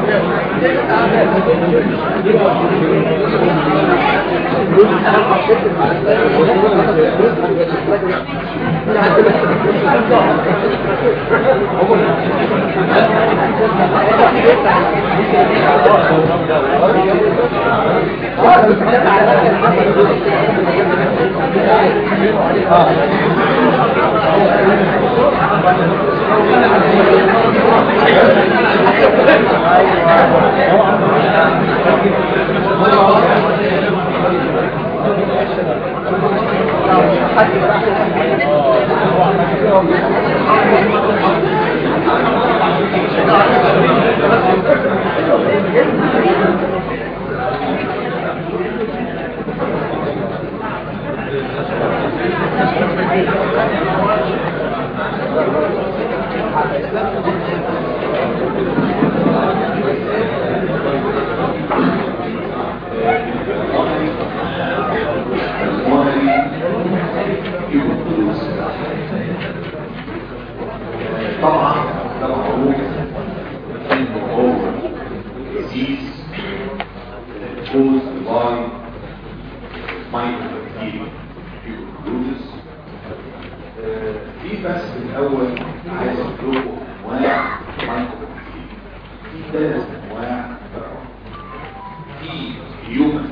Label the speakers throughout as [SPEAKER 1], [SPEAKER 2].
[SPEAKER 1] طبعا ده معروف انه هو disease caused by microbacteria tuberculosis آه، في بس في الاول عايز اقول لكم انواع microbacteria في ثلاث انواع في human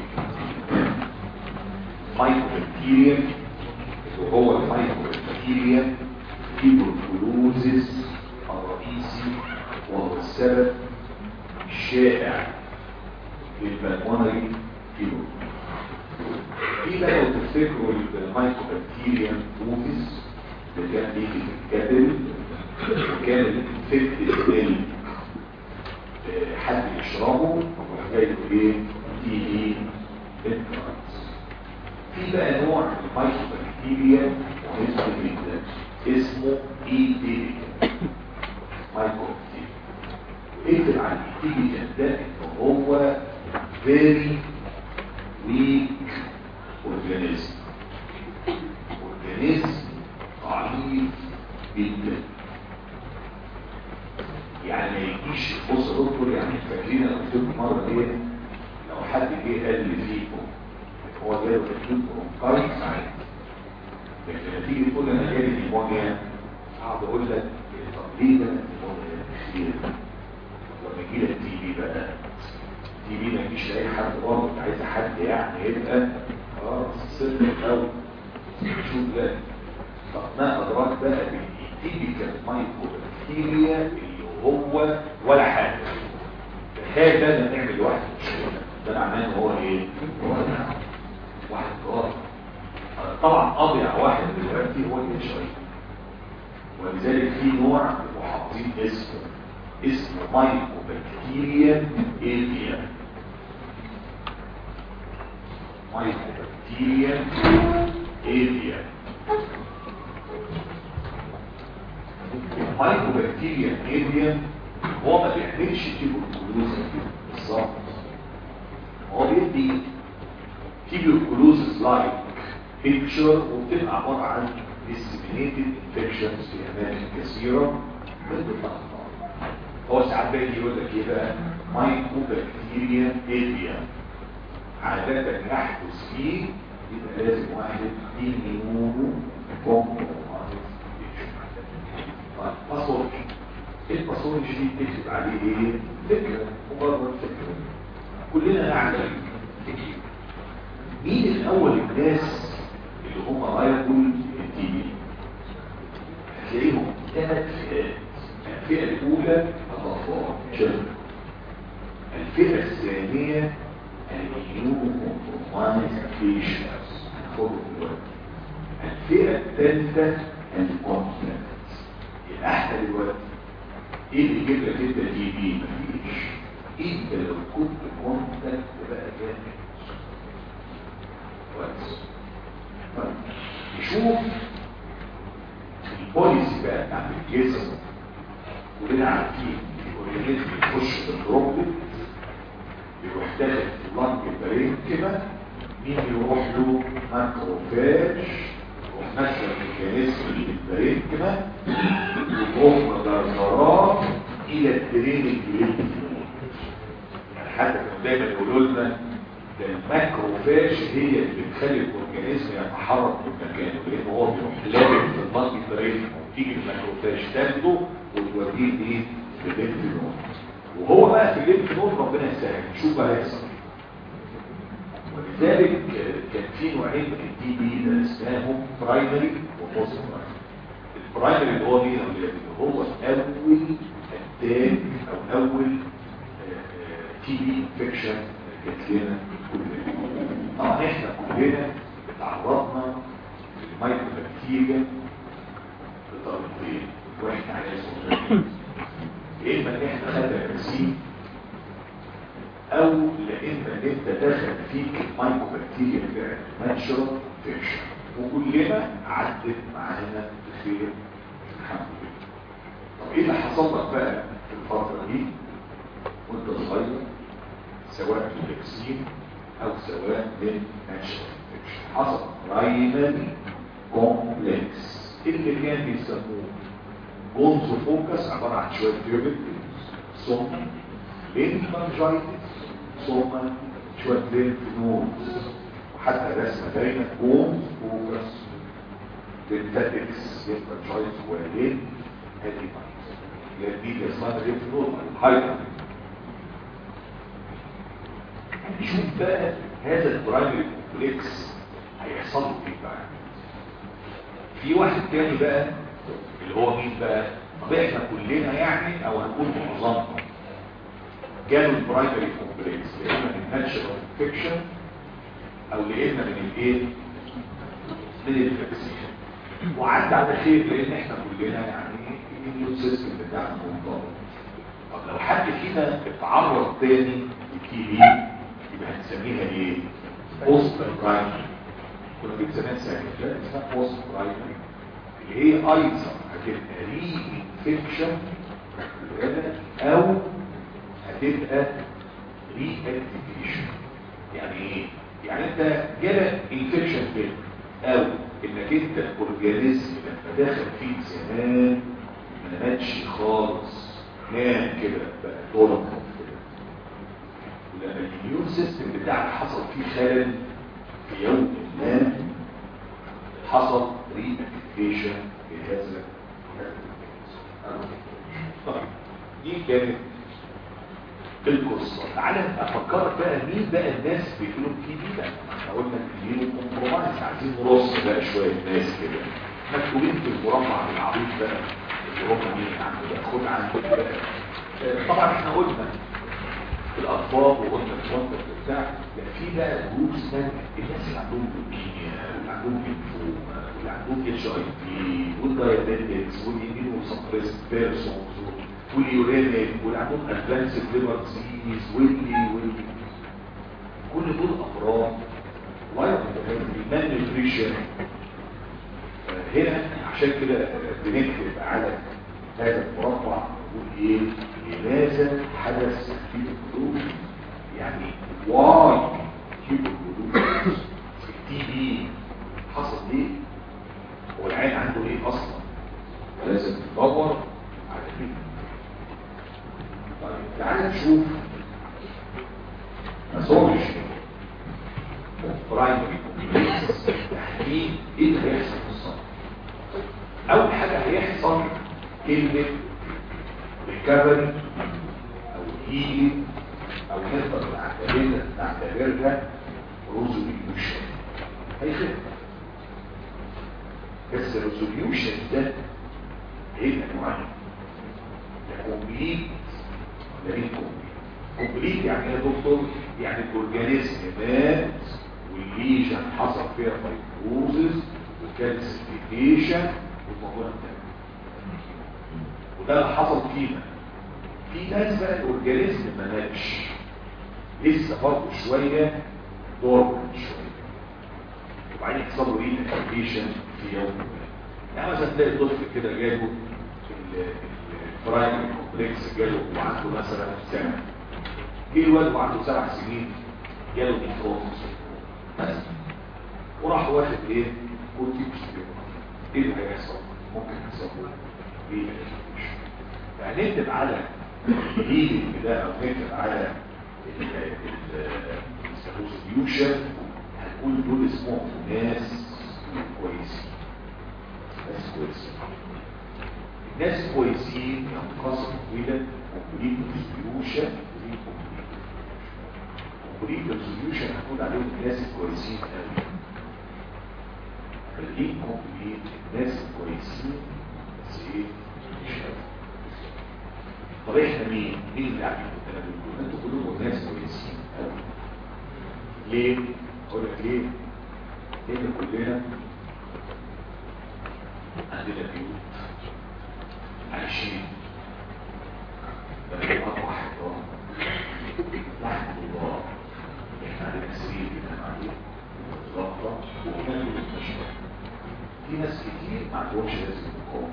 [SPEAKER 1] microbacteria وهو المايكروبكتيريا تيبركلوزيس الرئيسي وهو السبب الشائع للبلمونري تيبركلوز في بقى لو تفتكروا المايكروبكتيريا موفيز اللي كان بيجي في الكاتل وكان الانفكتد ميل حد يشربه وحكايته ايه تي بي انترانس في بقى نوع من المايكروبكتيريا مهم جدا اسمه ايديليا مايكروبكتيريا اكتب عن الايديليا ده ان هو very weak organism organism ضعيف جدا يعني ما يجيش بص يا دكتور يعني فاكرين انا قلت لكم مره ايه لو حد جه قال لي فيكم هو جاي تكتب برونكايتس عادي لكن لما تيجي تقول انا جالي نيمونيا اقعد اقول لك طب ليه ده نيمونيا كتير لما يجي لك تي بي بقى تي بي ما يجيش لاي حد برضه انت عايز حد يعني يبقى خلاص سر قوي شوف ده طب ما ادراك بقى بالتي بي كان مايكروبكتيريا اللي هو ولا حاجه تخيل بقى لما نعمل واحد ده معناه ان هو ايه؟ واحد قرار طبعا اضيع واحد دلوقتي هو الاتش اي ولذلك في نوع وحاطين اسمه اسمه مايكوبكتيريا ايفيا مايكوبكتيريا ايفيا المايكوبكتيريا ايفيا هو ما بيعملش تيبوكلوز بالظبط هو بيدي تيبوكلوز لايك بيكتشر وبتبقى عباره عن disseminated infections في اماكن كثيره من الضغط هو ساعات بقى يجي يقول لك ايه بقى مايكوبكتيريا ايفيا عادة يحدث فيه يبقى لازم واحد يمينه باثولوجي الباثولوجي دي تكتب عليه ايه؟ فكرة مجرد فكرة كلنا نعلم مين الاول الناس اللي هم رايقوا التي بي هتلاقيهم ثلاث فئات الفئة الأولى الأطفال شباب الفئة الثانية الإيمونوكومبرومايز بيشنز الفئة الثالثة الكونتنت الأحلى دلوقتي إيه اللي يجيب لك أنت تي بي مفيش أنت لو كنت كونتنت بقى جامد كويس طيب نشوف البوليسي بقى بتاعت الجسم كلنا عارفين الاورجانيزم يخش في الدروبلت يروح داخل في اللنج البرينكما مين يروح له ماكروفاج يروح نشر الميكانيزم البرينكما يروح مجرجرات الى الدرينج للفلويد حتى كانوا دايما يقولوا لنا ده الماكروفاج هي اللي بتخلي الاورجانيزم يتحرك من مكانه لان هو بيروح لابق في المالتي برين وتيجي الماكروفاج تاخده وتوديه ايه في الليمف نود وهو بقى في الليمف نود ربنا يسهل شوف بقى هيحصل ولذلك كان في نوعين من الدي بي ده اسمهم برايمري وبوست برايمري البرايمري اللي هو مين اللي هو اول اتاك او اول تي بي انفكشن جات لنا كلنا طبعا احنا كلنا اتعرضنا للمايكروبكتيريا بطريقتين واحنا على اسمه يا اما ان احنا خدنا فاكسين او لان انت دخل فيك المايكروبكتيريا بتاعت ناتشرال انفكشن وكلنا عدت معانا بخير الحمد لله طب ايه اللي حصل لك بقى في الفتره دي وانت صغير سواء من الفاكسين او سواء من ناتشرال انفكشن حصل برايمري كومبلكس اللي كان بيسموه جونز فوكس عباره عن شويه تيوبل ثم لينفانجايتس ثم شويه لينف نودز وحتى الرسمه دايما جونز فوكس لينفاتكس لينفانجايتس ولين هيديمايتس هي دي اسمها لينف نود هايبر نشوف بقى هذا البرايمري كومبلكس هيحصل له ايه بقى في واحد تاني بقى اللي هو مين بقى طب احنا كلنا يعني او هنقول معظمنا جاله البرايمري كومبلكس يا اما من ناتشرال انفكشن او يا اما من الايه من الفاكسين وعدى على خير لان احنا كلنا يعني الاميون سيستم بتاعنا منضبط طب لو حد فينا اتعرض تاني للتي بي يبقى هنسميها ايه بوست برايمري كنا بنسميها ساكن اسمها بوست برايمري اللي هي ايضا هتبقى ري انفكشن او هتبقى ري اكتيفيشن يعني ايه يعني انت جالك انفكشن كده او انك انت اورجانيزم لما دخل فيك زمان ما ماتش خالص نام كده بقى دورك ولما الاميون سيستم بتاعك حصل فيه خلل في يوم ما حصل ري اكتيفيشن لهذا طيب دي كانت القصه تعالى افكرك بقى مين بقى الناس بيقولوا في دي بقى احنا قلنا كلين كومبرومايز عايزين نرص بقى شويه ناس كده مكتوبين في المربع العريض بقى اللي هم مين عنده بقى خد عنده بقى طبعا احنا قلنا الاطفال وقلنا الوانتر بتاع لا في بقى جروبس ثانيه الناس اللي عندهم لوكيميا واللي عندهم ليمفوما واللي عندهم اتش اي في والدايابيتكس واليمين وسبريس بيرسونز واليورينيك واللي عندهم ادفانسد ليفر ديزيز واللي واللي كل دول امراض وايضا المان نيوتريشن هنا عشان كده بنكتب على هذا المربع نقول ايه لماذا حدث في القلوب يعني واي في القلوب التي بي حصل ليه هو العين عنده ايه اصلا لازم تدور على كده طيب تعال نشوف مسولوجي برايمري تحديد ايه اللي هيحصل في الصدر اول حاجه هيحصل كلمه ريكفري او هيلي او نقدر نعتبرها نعتبرها ريزوليوشن هيخف بس الريزوليوشن ده هيبقى نوعين كومبليت ولا ايه كومبليت كومبليت يعني ايه يا دكتور يعني الاورجانيزم مات والليجن حصل فيها فايبروزز وكالسيفيكيشن والموضوع انتهى وده اللي حصل فينا في ناس بقى الاورجانيزم ما ماتش لسه برضه شويه دورمنت شويه وبعدين يحصل له ريلاكسيشن في يوم ما يعني مثلا تلاقي طفل كده جاله البرايمري كومبلكس جاله وعنده مثلا سنه جه الواد وعنده سبع سنين جاله نيفروزس مثلا وراح واخد ايه كورتيكوستيرويد ايه اللي هيحصل ممكن يحصل له ريلاكسيشن يعني نكتب على الهيلينج ده او نكتب على السبوستيوشن هنقول دول اسمهم ناس كويسين ناس كويسين الناس كويسين ينقسموا الى كومبليت ريزوليوشن كومبليت ريزوليوشن هنقول عليهم الناس الكويسين قوي فالإيه كومبليت الناس الكويسين بس ايه مش قوي طب احنا مين؟ مين اللي قاعدين قدامنا دول؟ انتوا كلكم ناس كويسين قوي ليه؟ اقول لك ليه؟ لان كلنا عندنا بيوت عايشين بنقول أربع حيطان رحمة الله احنا عندنا سرير بننام عليه ضغطة وبناكل المستشفى في ناس كتير ما عندهمش لازم يقوم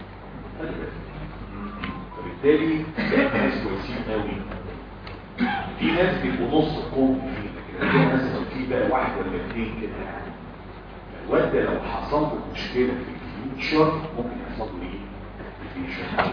[SPEAKER 1] فبالتالي ناس كويسين قوي في ناس بيبقوا نص قوم فيه لكن في ناس في بقى واحد ولا اثنين كده يعني الواد ده لو حصل له مشكله في الفيوتشر ممكن يحصل له ايه؟ الفيوتشر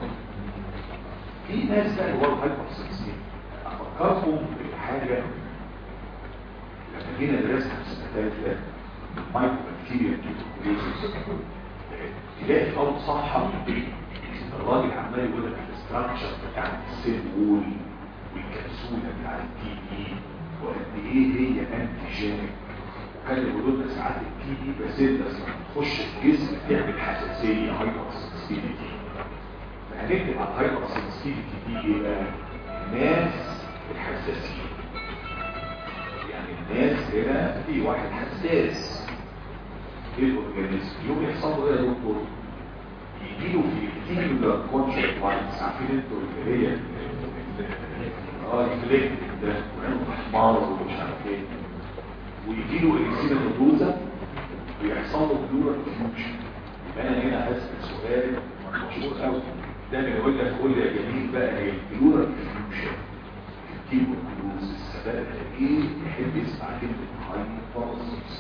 [SPEAKER 1] في ناس بقى اللي هو الهايبر سنسيتيف افكركم بحاجه لما جينا درسنا في سنه ثالثه المايكرو بكتيريا تيوبركلوزيس تلاقي في اول صفحه الراجل عمال يقول لك الاستراكشر بتاع السيل وول والكبسوله بتاع التي بي وقد ايه هي انتيجينيك وكان يقولوا لنا ساعات التي بي باسيلس لما تخش الجسم تعمل حساسيه هايبر سنسيتيفيتي فهنكتب على الهايبر سنسيتيفيتي دي ايه بقى؟ ناس الحساسين يعني الناس هنا في واحد حساس ايه الاورجانيزم يوم يحصل له ايه يا دكتور؟ يجيله في التيبيولار كونشنت لاينز عارفين انتوا اللي هي اه الفليك ده وعينه احمر ومش عارف ايه ويجيله اكسيدا نودوزا ويحصل له بلورال فيوجن يبقى انا هنا هسال سؤال مشهور قوي دايما يقول لك قول لي يا جميل بقى هي البلورال فيوجن التيبوكلوز السبب ايه يحب يسمع كلمه هايبر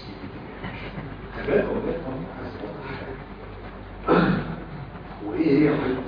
[SPEAKER 1] سبب اولاد طبعا عايز اوضح حاجه وايه هي هايبر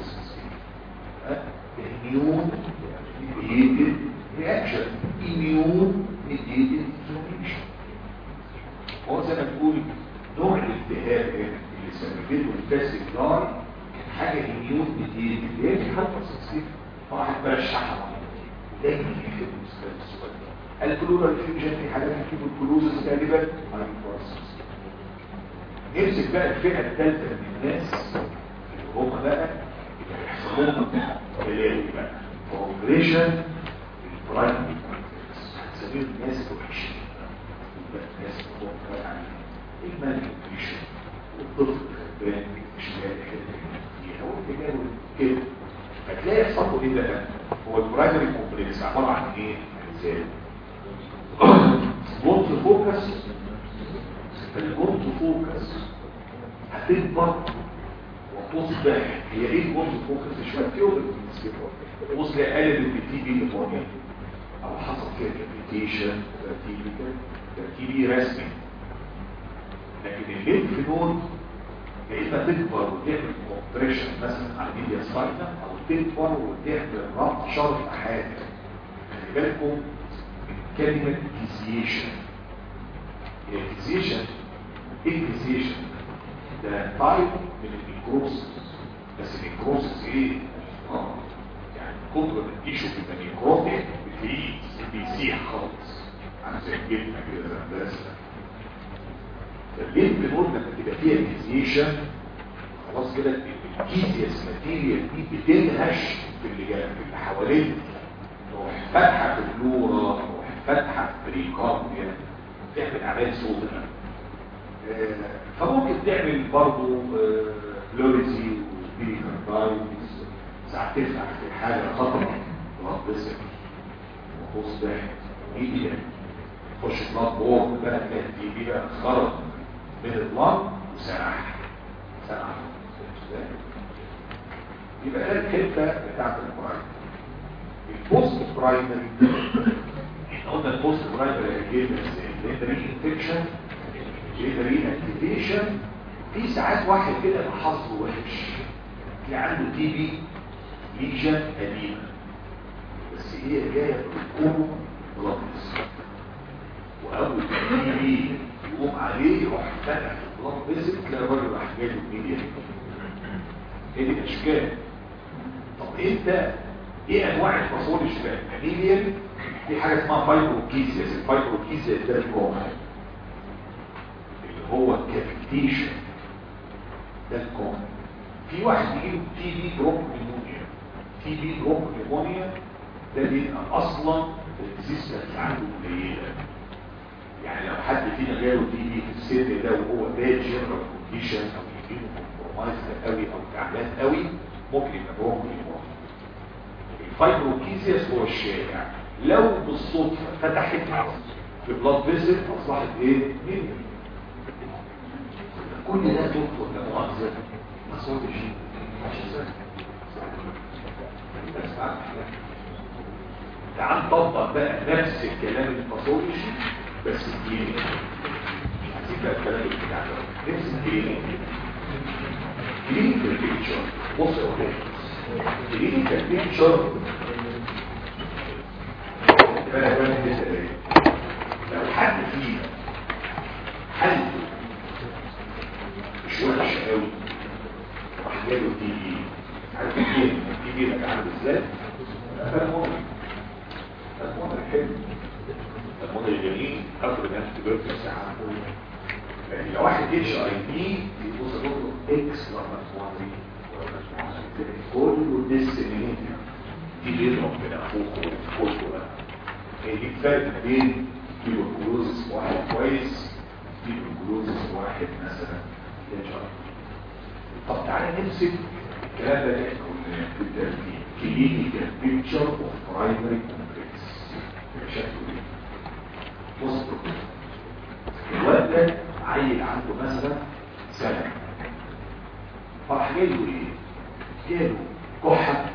[SPEAKER 1] immune mediated reaction immune mediated inflammation هو زي ما تقول نوع الالتهاب اللي سببته الباسيك لاي كان حاجه immune mediated اللي هي في حاله سنسيتيف فراحت بقى الشحمه دايما يحب السؤال ده الكلورال فيوجن في حالات يجيب الكلوزس غالبا هايبر نمسك بقى الفئه الثالثه من الناس اللي هم بقى اللي هيحصل لهم بلاوي بقى بروجريشن البرايمري هنسميهم الناس الوحشين الناس اللي هم يعني المالنيوتريشن والطفل الغلبان مش لاقي حته فيها والتجاوز كده هتلاقي يحصل له ايه بقى؟ هو البرايمري كومبلكس عباره عن ايه؟ ازاي؟ بونت فوكس البونت فوكس هتكبر وتصبح هي ايه البونت فوكس شويه تيوبل وصل قالب التي بي لفونيا او حصل فيها كابيتيشن ترتيبي ترتيبي رسمي لكن الليمف نود يا اما تكبر وتعمل كومبريشن مثلا على الميديا سباينا او تكبر وتعمل ربط شرط حاجه خلي بالكم من كلمه ديزيشن الديزيشن الديزيشن ده تايب من الميكروسس بس الميكروسس ايه؟ اه يعني كتر ما تجيشه في الميكروتيك بتلاقيه بيسيح خالص عامل زي الجبنه كده زي الهندسه فالليل بنقول لما تبقى فيها ديزيشن خلاص كده الكيزياس ماتيريال دي بتنهش في اللي جاي في اللي حوالين تروح فاتحه في الفلورا تروح فاتحه في بريكارديا تعمل اعمال صوتها فممكن تعمل برضه فلوريزي وبيريكاردايتس ساعات تفتح في حاجه خطر بلاد بسك وخص ده ايدي تخش بلاد بور بقى تلاقي دي بقى خرج من البلاد وسرح سرح يبقى ده الكلمه بتاعت البرايمري البوست برايمري احنا قلنا البوست برايمري جيم ازاي ده ري انفكشن ده ري اكتيفيشن في ساعات واحد كده حظه وحش في عنده تي بي ليجن قديمه بس هي جايه بتكون بلطس واول ما يجي يقوم عليه يروح فتح البلط بيزك تلاقي الراجل راح جاي له ميديا هي دي الاشكال طب انت ايه انواع الباثولوجي بقى ميديا في حاجه اسمها فايبروكيزيس الفايبروكيزيس ده الكوم اللي هو الكافيتيشن ده الكوم في واحد يجيله تي بي بروك نيمونيا تي بي بروك نيمونيا ده بيبقى اصلا الريزيستنس عنده قليله يعني لو حد فينا جاله تي بي في السن ده وهو ده جنرال كونديشن او يجيله كومبرومايز قوي او تعبان قوي ممكن يبقى بروك نيمونيا الفايبروكيزيس هو الشائع لو بالصدفه فتحت في بلاد فيزل اصبحت ايه؟ مين؟ كل ده دكتور لا مؤاخذه مصور شيء تعال نطبق بقى نفس الكلام الباثولوجي بس الكلينيك عايزين بقى الكلام بتاع ده نفس الكلينيك كلينيكال بيكتشر بص يا ولاد كلينيكال بيكتشر لو حد فينا حالته مش وحش قوي راح جاله تي بي عارف ايه تي بي لك عامل ازاي فالمونر فالمونر حلو المونر جميل اكتر من انت تبقى ساعه يعني لو واحد اتش اي بي يبص له اكس لما تمونري كله ديستنيشن دي بيضرب من اخوه وفوقه بقى هي دي الفرق ما بين تيبركلوزس واحد كويس تيبركلوزس واحد مثلا يجرب طب تعالى نمسك الكلام ده احنا قلنا في الترتيب كلينيكال بيكتشر اوف برايمري كومبلكس شكله ايه بص الواد ده عيل عنده مثلا سنه فرح جاله ايه جاله كحه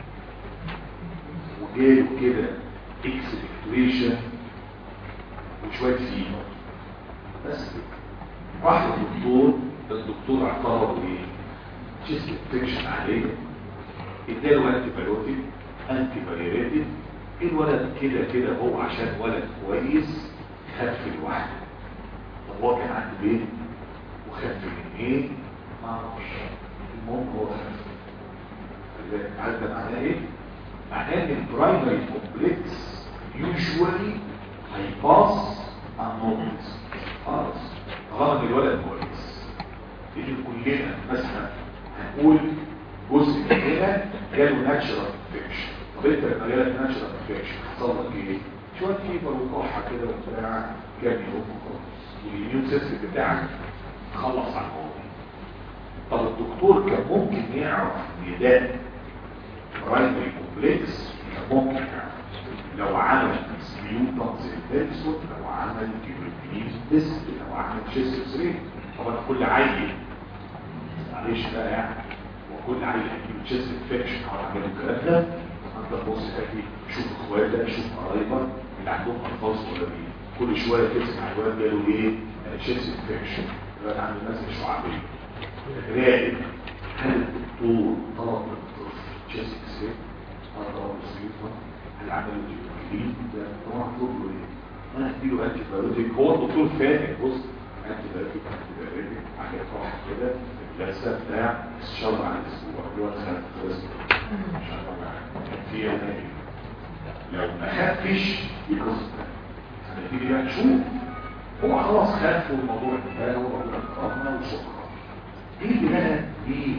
[SPEAKER 1] وجاله كده اكسبكتويشن وشويه فيبر بس راح للدكتور الدكتور اعتبره ايه تشيست انفكشن عليه اداله انتي بايوتيك انتي بايريتيك الولد كده كده هو عشان ولد كويس خف لوحده طب هو كان عنده ايه وخف من ايه ما اعرفش المهم هو خف عارف ده معناه ايه معناه ان البرايمري كومبلكس يوجوالي هيباص unnoticed خلاص غلط الولد كويس يجي كلنا مثلا هنقول جزء مننا جاله ناتشرال انفكشن طب انت لما جالك ناتشرال انفكشن حصل لك ايه؟ شويه فيبر وكحه كده وبتاع كام يوم خالص والاميون سيستم بتاعك خلص على الموضوع طب الدكتور كان ممكن يعرف ان ده برايمري كومبلكس كان ممكن يعرف لو عمل سبيوتنز انفكسون لو عمل كيبرتينيز تيست لو عمل تشيست سري طبعا كل عيل معلش بقى يعني وكل عيل هيجيب تشيست انفكشن او عمل الكلام ده انت تبص تلاقي شوف اخواتك شوف قرايبك اللي عندهم الفاظ ولا ايه كل شويه تسمع الواد جاله ايه تشيست انفكشن الواد عنده مثلا شعبيه راقب هل الدكتور طلب من الطفل تشيست سري طلب سبيوتنز هل عمل الجديد ده طبعا كله ايه انا هديله انتي بايوتيك هو الدكتور فاهم بص انتي بايوتيك انتي بايوتيك حاجه واحد كده اللثه بتاع الشر عن الاسبوع اللي هو خد خلص عشان في انا لو ما خفش يبص هنبتدي بقى نشوف هو خلاص خف والموضوع انتهى وربنا كرمنا وشكرا يجي بقى دي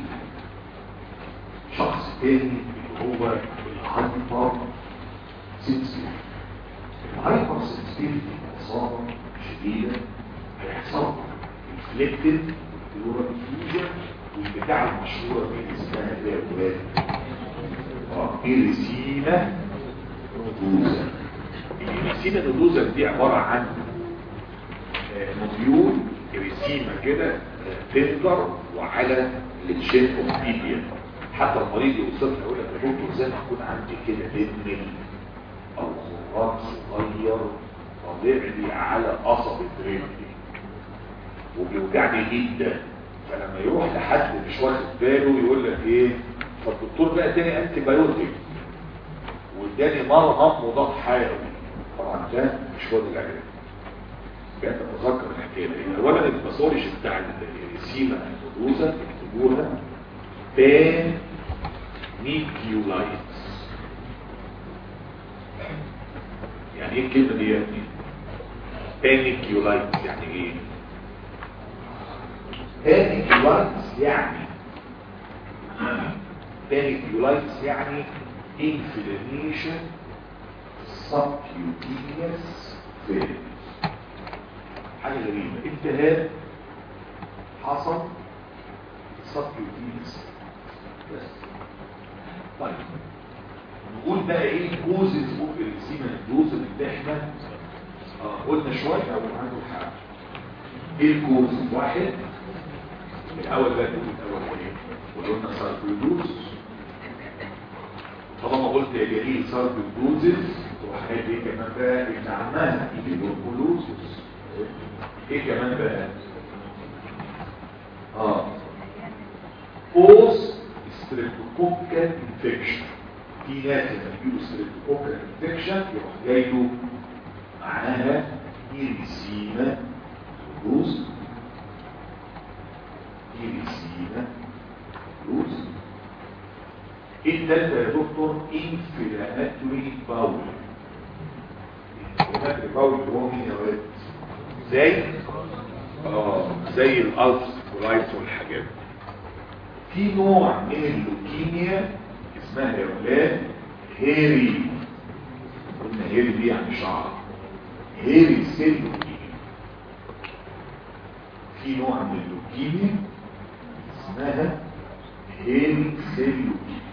[SPEAKER 1] شخص تاني اللي هو الهايبر سنسيتيف الهايبر سنسيتيف اصابه شديده هيحصل انفليكتد بلورال فيوجن والبتاع المشهوره دي اسمها ايه يا ولاد؟ اه ايريسينا نودوزا الايريسينا نودوزا دي عباره عن موديول ايريسيما كده تندر وعلى التشين اوف بيبيا حتى المريض يوصف يقول لك يا دكتور زي ما يكون عندي كده دم او خراج صغير طالع لي على قصب رجلي وبيوجعني جدا فلما يروح لحد مش واخد باله يقول لك ايه فالدكتور بقى تاني انتي بايوتيك واداني مرهم مضاد حيوي طبعا ده مش هو ده العلاج بقيت اتذكر الحكايه دي اولا الباثولوجي بتاع السيما الدوزه اكتبوها بان نيكيولايتس يعني ايه الكلمه دي يا ابني بانيكيولايتس يعني ايه بانيكيولايتس يعني بانيكيولايتس يعني inflammation subcutaneous veins حاجة غريبة التهاب حصل subcutaneous بس طيب نقول بقى ايه كوزز اوف السيما الدوز اللي احنا اه قلنا شوية او عنده حاجة ايه الكوز واحد الاول بقى نقول الاول ايه وقلنا ساركويدوز طالما قلت يا جليل ساركويدوزز تروح قايل ايه كمان بقى ابن عمها ايبيبوركولوزز ايه كمان بقى اه بوست ستريبتوكوكال انفكشن في ناس لما يجيبوا ستريبتوكوكال انفكشن يروح جاي له معناها إيريسيما روز إيريسيما روز ايه التالتة يا دكتور انفلاماتوري باول انفلاماتوري باول اللي هو مين يا ولد زي اه زي الالفس كولايتس والحاجات دي في نوع من اللوكيميا اسمها يا ولاد هيري قلنا هيري دي يعني شعر هيري سيل لوكيميا في نوع من اللوكيميا اسمها هيري سيل لوكيميا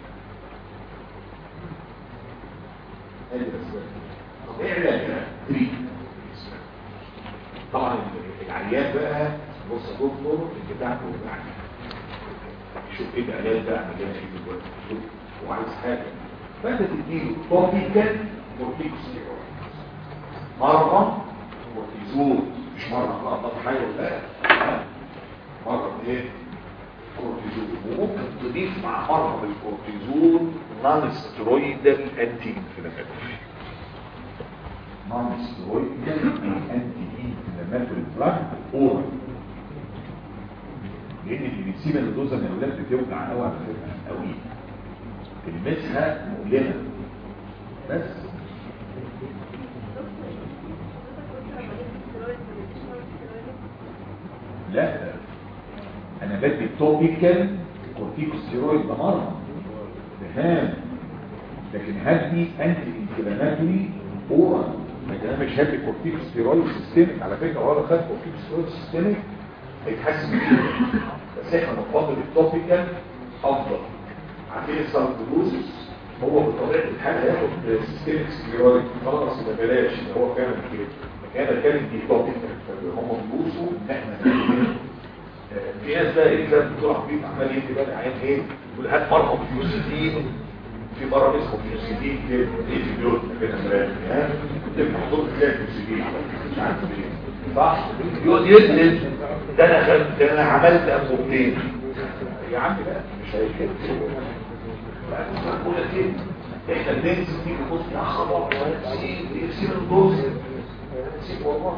[SPEAKER 1] هذا الاسباب طب ايه علاجها؟ تريد طبعا العيان بقى بص يا دكتور انت بتاعته يعني شوف ايه العلاج بقى عمليه ايه دلوقتي شوف هو عايز حاجه فانت تديله توبيكال كورتيكوستيرويد مره كورتيزون مش مره مضاد حيوي لا مره ايه كورتيزون وممكن تضيف مع مره بالكورتيزون نون سترويدال انتي انفلاماتوري نون سترويدال انتي انفلاماتوري دراج اورال لان اللي بيسيب الدوزه من الاولاد بتوجع قوي على فكره قوي تلمسها مؤلمه بس لا انا بدي توبيكال كورتيكوستيرويد ده مره فهم لكن هدي انتي انفلاماتوري اورال لكن انا مش هدي كورتيكوستيرويد سيستميك على فكره هو لو خد كورتيكوستيرويد سيستميك هيتحسن جدا بس احنا بنفضل التوبيكال افضل عارفين السالفودوزس هو بطبيعه الحال هياخد سيستميك سكليرويد خلاص ما بلاش ده هو فعلا كده كان كان دي توبيكال هم بيبوسوا ان احنا في ناس بقى ايه كان بتوع عبيط عمال يدي بقى عيان ايه يقول هات مرهم فيوسيدين في مرة اسمه فيوسيدين كده ايه في بيوتنا كده مراجع ها كنت محضور تلاقي فيوسيدين مش عارف ليه صح يقعد يسند ده انا خد ده انا عملت انبوبتين يا عم لا مش هيكده بقول لك ايه احنا بننزل فيك بص يا خبر سيب سيب الدوز سيب والله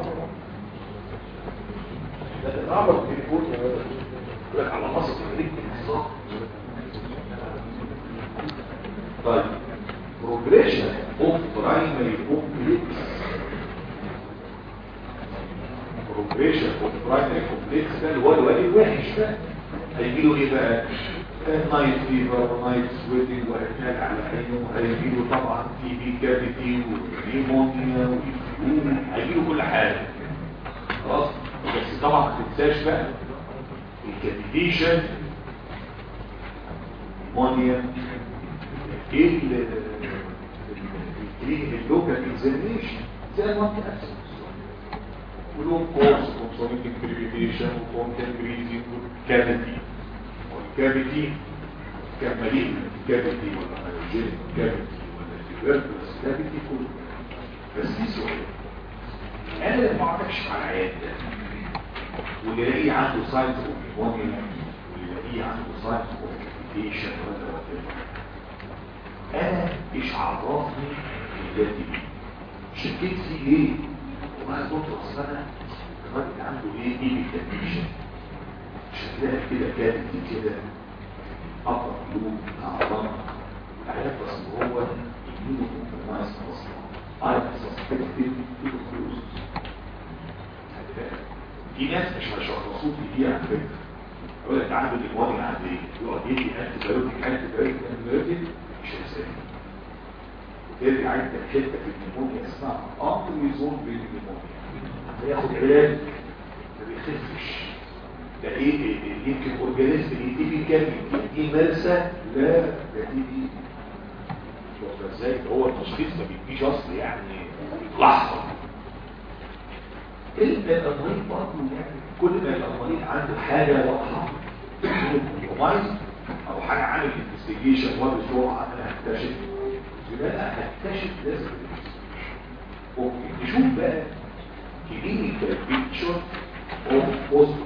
[SPEAKER 1] ده الرابط التليفون يقول لك على مصر تخليك بالظبط طيب بروجريشن اوف برايمري كومبلكس بروجريشن اوف برايمري كومبلكس ده اللي هو الواد الوحش ده هيجي له ايه بقى نايت فيفر ونايت سويتنج وهيتنال على عينه هيجي له طبعا تي بي كافيتي ونيمونيا هيجي له كل حاجه خلاص بس طبعا ما تنساش بقى الكافيتيشن نيمونيا ايه اللوكال اكزامينيشن زي المنطقه اسيد ولهم كورس كونسونيتنج بريفيتيشن وكونتن بريزنج والكافيتي والكافيتي كمالين كافيتي ولا هيوجين كافيتي ولا تيبركلس كافيتي كله بس دي سؤال انا اللي ما اعرفش مع العيان ده واللي يلاقيه عنده ساينس اوف نيمونيا واللي يلاقيه عنده ساينس اوف كافيتيشن ولا وات انا ايش عرفني الجد دي شكيت فيه ايه وما دكتور اصل انا الراجل عنده ايه ايه بالتنميشن شكلها كده كانت كده أقرب قلوب أعظم علاج بس هو يجيبه ما يسمى أصلا عارف أساس كده كتير في الفلوس في ناس مش هيشخصوك دي على فكرة يقول لك عنده الإخوان العادية يقعد يدي أنت بايوتيك أنت بايوتيك أنت بايوتيك مش هيسافر وترجع أنت الحتة في النمونيا اسمها أنتريزون بالنمونيا هياخد علاج ما بيخفش ده ايه يمكن اورجانيزم دي دي كام دي مرسى لا ده دي دي شوف ازاي هو التشخيص ما بيجيش اصل يعني لحظه المريض برضه يعني كل ما المريض عنده حاجه واضحه كومبرومايز او حاجه عامل انفستيجيشن وبسرعه انا هكتشف يبقى هكتشف لازم اوكي نشوف بقى كلينيكال بيكتشر اوف بوست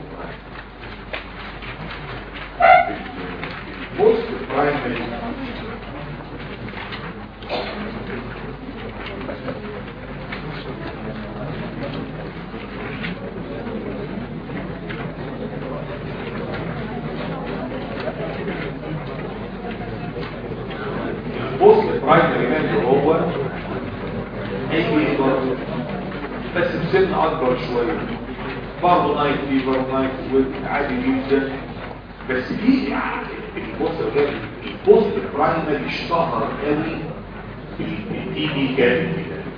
[SPEAKER 1] most primary most primary اللي هو اي برضه بس بسن اكبر شويه برضه نايت فيفر نايت ويب عادي جدا بس في البوست ده البوست برايمري اشتهر قوي التي بي كان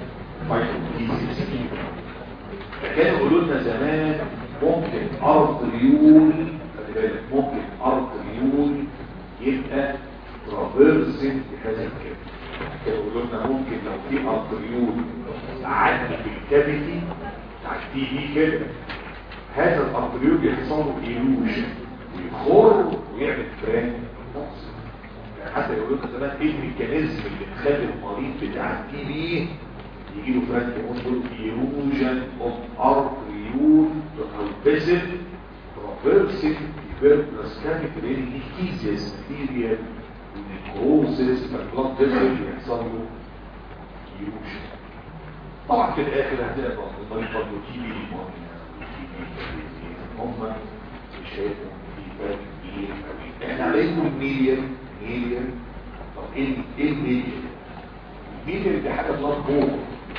[SPEAKER 1] كانوا يقولوا لنا زمان ممكن ارض ريول خلي بالك ممكن ارض ريول يبقى ترافيرسنج بهذا الكلام كانوا يقولوا لنا ممكن لو في ارض ريول تعدي بالكافيتي تعدي بيه كده هذا الارض يحصل له ايلوجن ويخر ويعمل فران يعني حتى يقولوا لنا زمان ايه الميكانيزم اللي تخلي المريض بتاع التي بي يجي له فران يقول له ايروجن اوف ارتريول بروفيسيف بروفيسيف بيربلاسكانيك رينيكيزيس ماتيريال ونيكروزيس فالبلاد فيسل يحصل له ايروجن طبعا في الاخر هتلاقي المريض برضه تي بي هم مش هيبقوا احنا عليكم مليون مليون طب ايه ايه المليون المليون دي حاجه بلاد فوق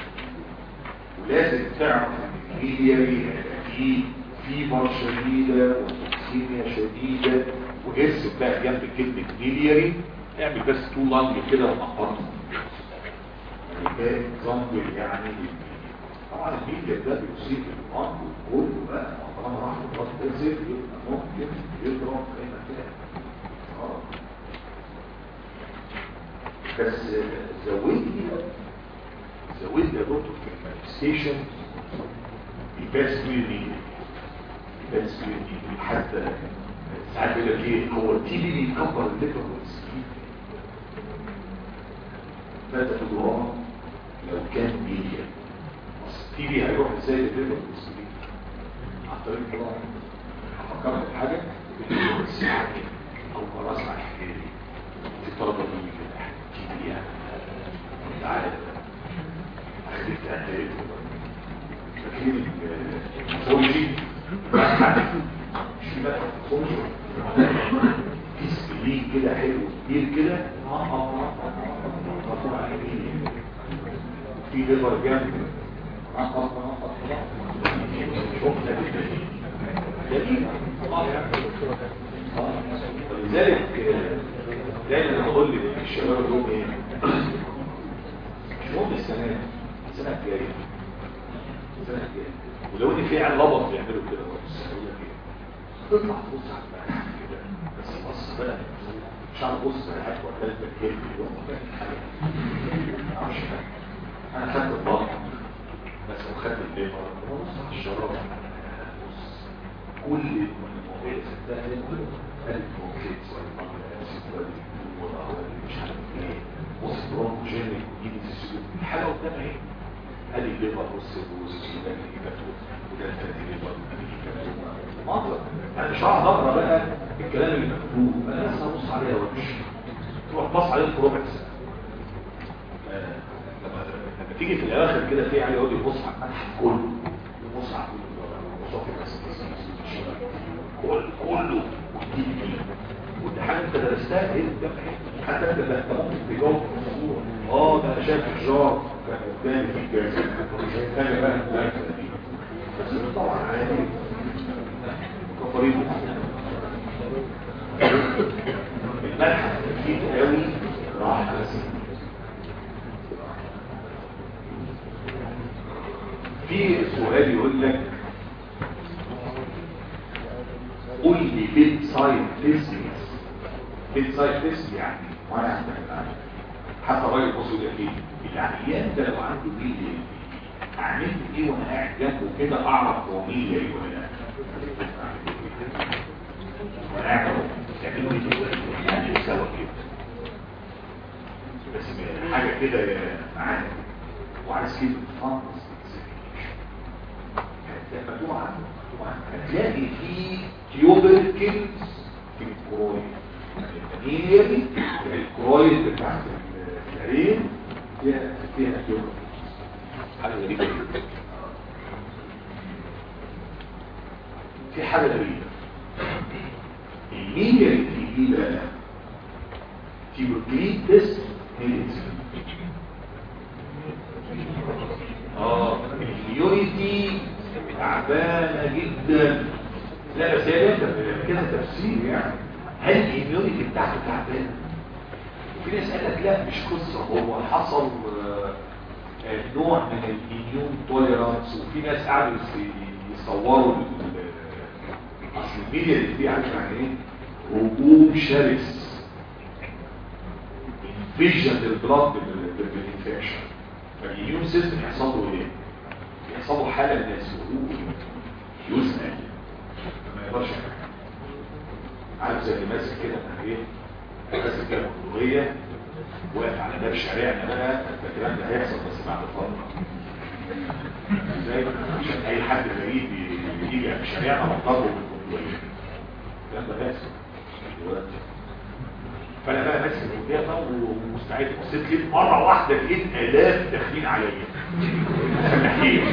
[SPEAKER 1] ولازم تعرف ان المليون في فيبر شديده وتوكسيميا شديده وارسم بقى جنب كلمه ملياري اعمل بس تو لانج كده ونقطهم يعني زنجل يعني طبعا الميديا ده بيصيب القلب كله بقى طالما راح الضغط تنزل يبقى ممكن يضرب في مكان بس زودني زودني يا دكتور في المانيستيشن يباس ويرني يباس ويرني حتى ساعات يقول لك ايه هو التي بي بيكبر الليفر والسكين ماذا تدرون لو كان ميديا التي بي هيروح ازاي الليفر والسكين عن طريق الله افكرك بحاجه الساعه او خلاص على الحكايه في طلبه مني كده تي بي يعني انت عارف اخدت تأهيل فاكرين الفولجي مش في بقى الفولجي كيس كبير كده حلو كبير كده في ليفر جنب ولذلك دايما بقول للشباب دول ايه مش مهم السنه دي السنه الجايه السنه الجايه ولو ان في عيال لبط بيعملوا كده برضه تطلع تبص على الملح كده بس بص بقى مش عارف بص على حاجه ولا تفكير انا خدت البطن بس وخدت الليفر بص على الشراب بص كل المميزات ده الفوكيتس والمغناطيس مش عارف ايه بص برونكوجينيك ودي الحاجه قدامها ايه ادي الليفر بص بص ده الهيباتوم وده الفاتي ليفر منظر انا مش هقعد اقرا بقى الكلام اللي مكتوب انا لسه هبص عليها وامشي تروح بص عليه في ربع ساعه تيجي في الاخر كده في عيال يقعد يبص على المتحف كله يبص على كله كل كله وتيجي فيه ودي حاجه انت درستها ايه ده حتى انت ده انت ممكن تجاوب اه ده انا شايف الجار كان قدامي في الجاز انا بقى لا بس طبعا عادي كفرين المتحف كتير قوي راح في سؤال يقول لك قول لي بيت سايد تيست بيت سايد تيست يعني وانا عندك حتى الراجل بص يقول لك العيان ده لو عنده بيت اعمل ايه وانا قاعد جنبه كده اعرف هو مين جاي ولا لا وانا قاعد يعملوا ايه يعني سوا كده بس حاجه كده معانا وعايز كده فانس مجموعه هتلاقي في تيوبركلز في الكرويد الانيري الكرويد بتاعت العين فيها فيها تيوبركلز حاجه غريبه في حاجه غريبه الميديا اللي بقى تيوبركليد تيست اه اليونيتي تعبانة جدا لا بس هي كده تفسير يعني هل الاميونيتي بتاعته تعبانة وفي ناس قال لك لا مش قصة هو حصل نوع من الاميون توليرانس وفي ناس قعدوا يصوروا اصل الميديا اللي فيه عارف يعني ايه هجوم شرس انفيجن للبلاد بالانفكشن فالاميون سيستم يحصل له ايه يحصلوا حالة من السهول يسأل ما يقدرش عارف زي اللي ماسك كده من ايه ماسك كده مطلوبية واقف على باب شارعنا بقى الكلام ده هيحصل بس بعد فترة ازاي عشان اي حد غريب يجي في شارعنا مطلوبه بالمطلوبية الكلام ده هيحصل دلوقتي فانا بقى ماسك القدامة ومستعد بصيت لي مرة واحدة لقيت الاف داخلين عليا فلاحين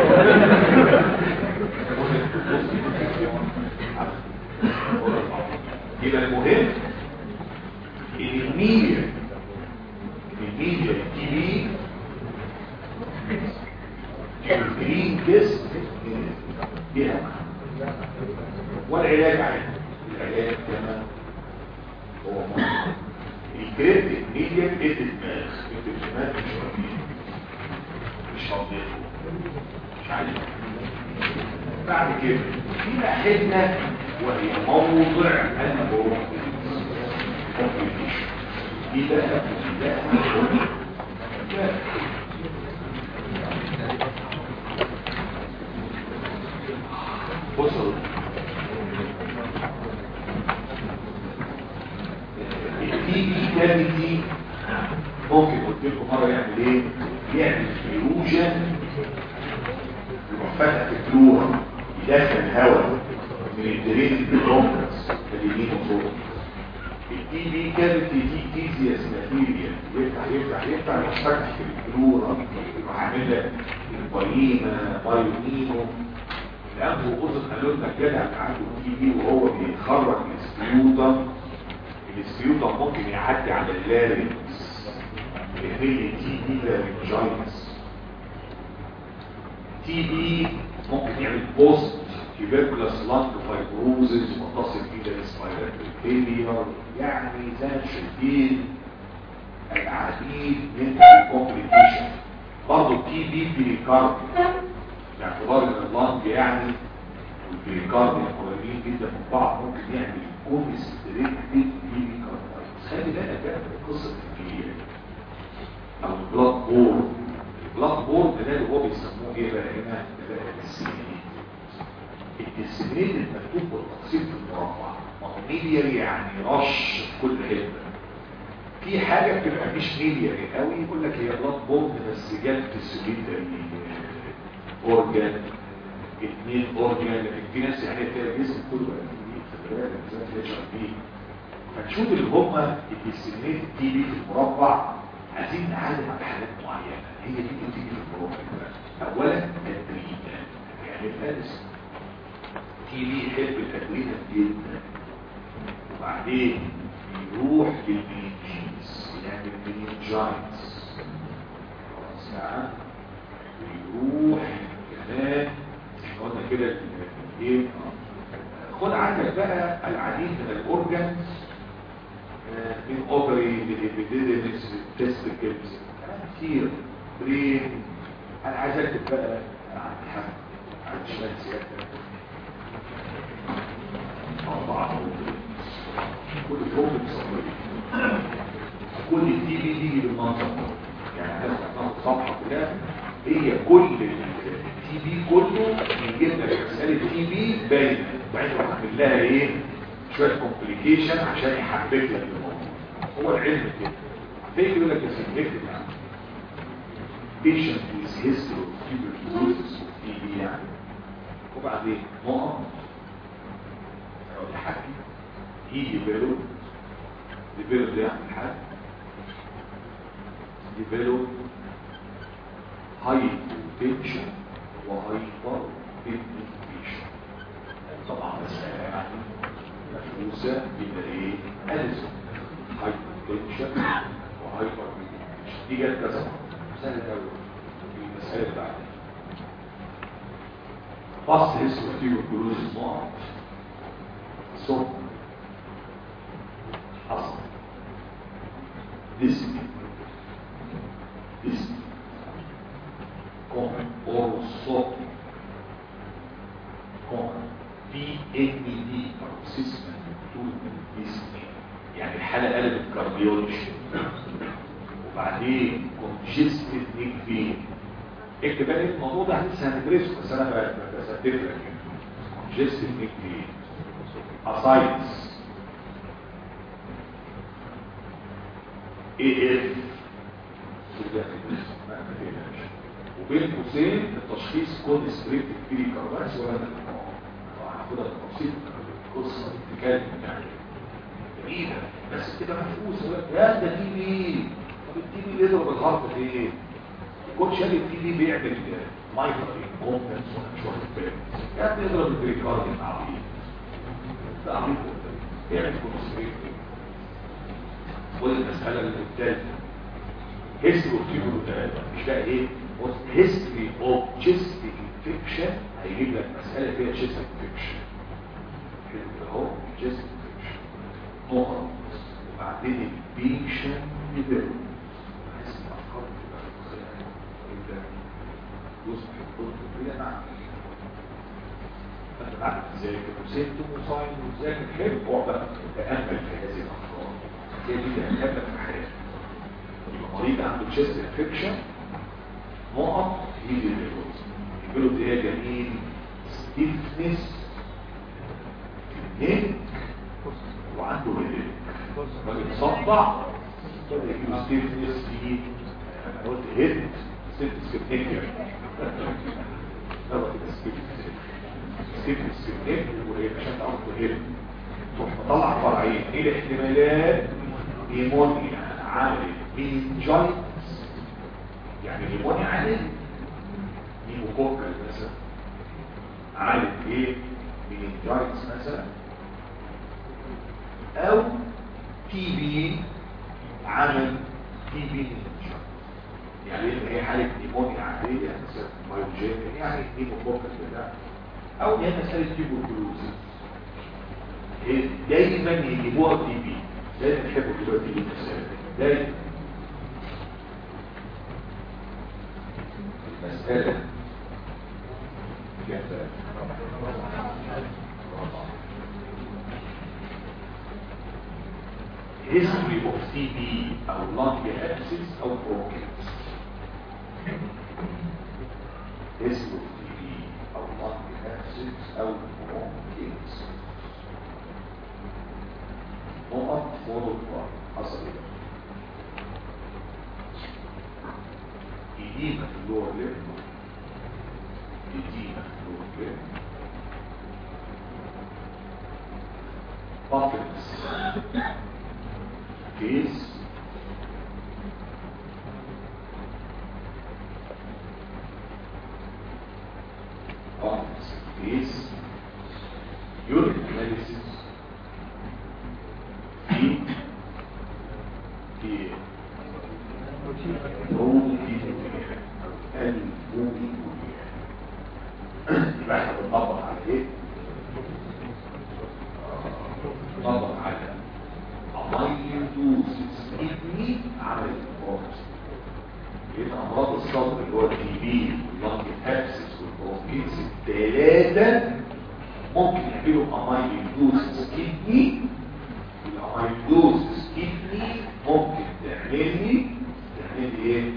[SPEAKER 1] يبقى المهم ان الميديا الميديا التي بي الجرين تيست بها والعلاج عليه العلاج كمان هو الكريتيك ميديا ادت دماغ ادت دماغ مش راضيين مش راضيين مش عارف بعد كده في حته وهي موضع البروح دي بقى ده بصوا التي كافيتي ممكن قلت لكم مره يعمل ايه يعمل فيروجن يروح فتح فلورا يدخل هواء من الدرين بالرومبس اليمين وفوق التي بي كافيتي دي تيزياس ماتيريال يفتح يفتح يفتح يروح فتح في الفلورا يروح عامل لك البايما بايونينو الأنف وقصة قالوا لنا الجدع اللي عنده تي بي وهو بيتخرج من السبيوتر السبيوتر ممكن يعدي على اللارنكس يعمل تي بي لارنجايتس تي بي ممكن يعمل بوست تيبركولاس لانج فايبروزز وتصل الى الاسبيراتوري فيلير يعني زي ما شايفين العديد من الكومبليكيشن برضه التي بي بريكارد باعتبار ان اللانج يعني والبريكارد قريبين جدا من بعض ممكن يعمل كونستريكتد بريكاردايتس خلي بالك بقى من قصه الكليه او البلاد بورد البلاد بورد ده اللي هو بيسموه ايه بقى هنا السيمينيت السيمينيت المكتوب بالتقسيم في المربع ما هو ميلياري يعني رش في كل حته في حاجه بتبقى مش ميلياري قوي يقول لك هي بلاد بورد بس جت في السوليتري اورجان اثنين اورجان لكن في ناس يعني تلاقي الجسم كله هنشوف اللي هم الديسيميت تي بي في المربع عايزين نعلم على حالات معينه هي دي اللي تيجي في البروفيل بقى اولا التدريب يعني الفارس تي بي يحب التدريب جدا وبعدين يروح للمينجينز يعمل مينجايتس خلاص يعني ويروح كمان قلنا كده ايه خد عندك بقى العديد من الاورجنز من اوبري للابيديدمس للتستيكلز كلام كتير برين انا عايز اكتب بقى عن حد عن شمال سيادتك اربعه كل فوق كل التي بي تيجي بالمنظر يعني هناخد صفحه كلها هي كل التي بي كله يجيب لك مساله تي بي باينه وبعدين يعمل لها ايه شويه كومبليكيشن عشان يحبك لك الموضوع هو العلم كده فيك يقول لك اسمك يعني patient with history of tuberculosis تي بي يعني وبعدين نقط الحكي يجي باله يبالو ده يعمل حاجه يبالو هاي تنشن وهايبر انفليشن طبعا مسألة يعني مفروسة بين ايه؟ ألزم هايبر تنشن وهايبر انفليشن دي جت كذا مسألة أول المسألة بعد فصل اسمه فيه الجلوس نقط صوت حصل ديسك ديسك كومن اور صوت كومن في ان دي بروسيسمنت تو ديسك يعني الحالة قلبت كارديولوجي وبعدين كونجستد نيك فين اكتب بقى الموضوع ده لسه هندرسه بس انا بسدد لك كونجستد نيك فين اسايتس اي اف وبين قوسين التشخيص كود سبريت كبيري كارباس ولا هاخدها بالتفصيل القصه دي بتتكلم يعني جميله بس بتبقى مفقوسه يا ده دي بي طب التي بي بيضرب الهارت في ايه؟ الكوتش قال التي بي بيعمل مايكرو كومبنس ولا مش واخد بالك يا بيضرب البريكاردي العظيم ده عميق بيعمل كود سبريت والمسألة الثالثة history of tuberculosis مش بقى ايه history of chest infection هيجيب لك مسألة فيها chest infection حلو اهو chest infection نقط وبعدين البيشن يبقى بحس ان افكار تبقى انت جزء كنت كده مع فانت بعد ذلك وسيبتم وصاين وذاكر حلو اقعد تأمل في هذه الافكار هي دي اللي هتقابلك في حياتك المريض عنده تشيست انفكشن نقط يجي البيلوت البيلوت دي هي جميل ستيفنس في النيك وعنده هيديك راجل صدع كده يجيله ستيفنس في انا قلت هيد ستيفنس في النيك يعني لا كده ستيفنس ستيفنس في النيك وهي مش هتعرف هيد تروح مطلع فرعين ايه الاحتمالات نيمونيا عامل مينجايتس يعني نيمونيا عامل نيموكوكال مثلا عامل ايه مينجايتس مثلا او تي بي عامل تي بي مينجايتس يعني هي حالة نيمونيا عادية مثلا مايوجين يعني نيموكوكال كده او هي مسألة تيبوكلوزيس دايما يجيبوها تي بي دايما يحبوا يجيبوها تي بي دايما المسألة جنبها history of TB أو lung abscess أو bronchitis history of TB أو lung abscess أو bronchitis نقط ونقط حصل ايه إديمة في اللور ليف إديمة في اللور ليف buckets case كونسنتريز يورين اناليسيس في في بروتينوريا البروتينوريا يبقى احنا بنطبق على ايه؟ بنطبق على اميلوزيس كدني على الفورس يبقى امراض الصدر اللي هو التي بي واللنج ابسس والبرونكيتس الثلاثه ممكن يعملوا اميلوزيس كدني الاميلوزيس كدني ممكن تعمل لي تعمل لي ايه؟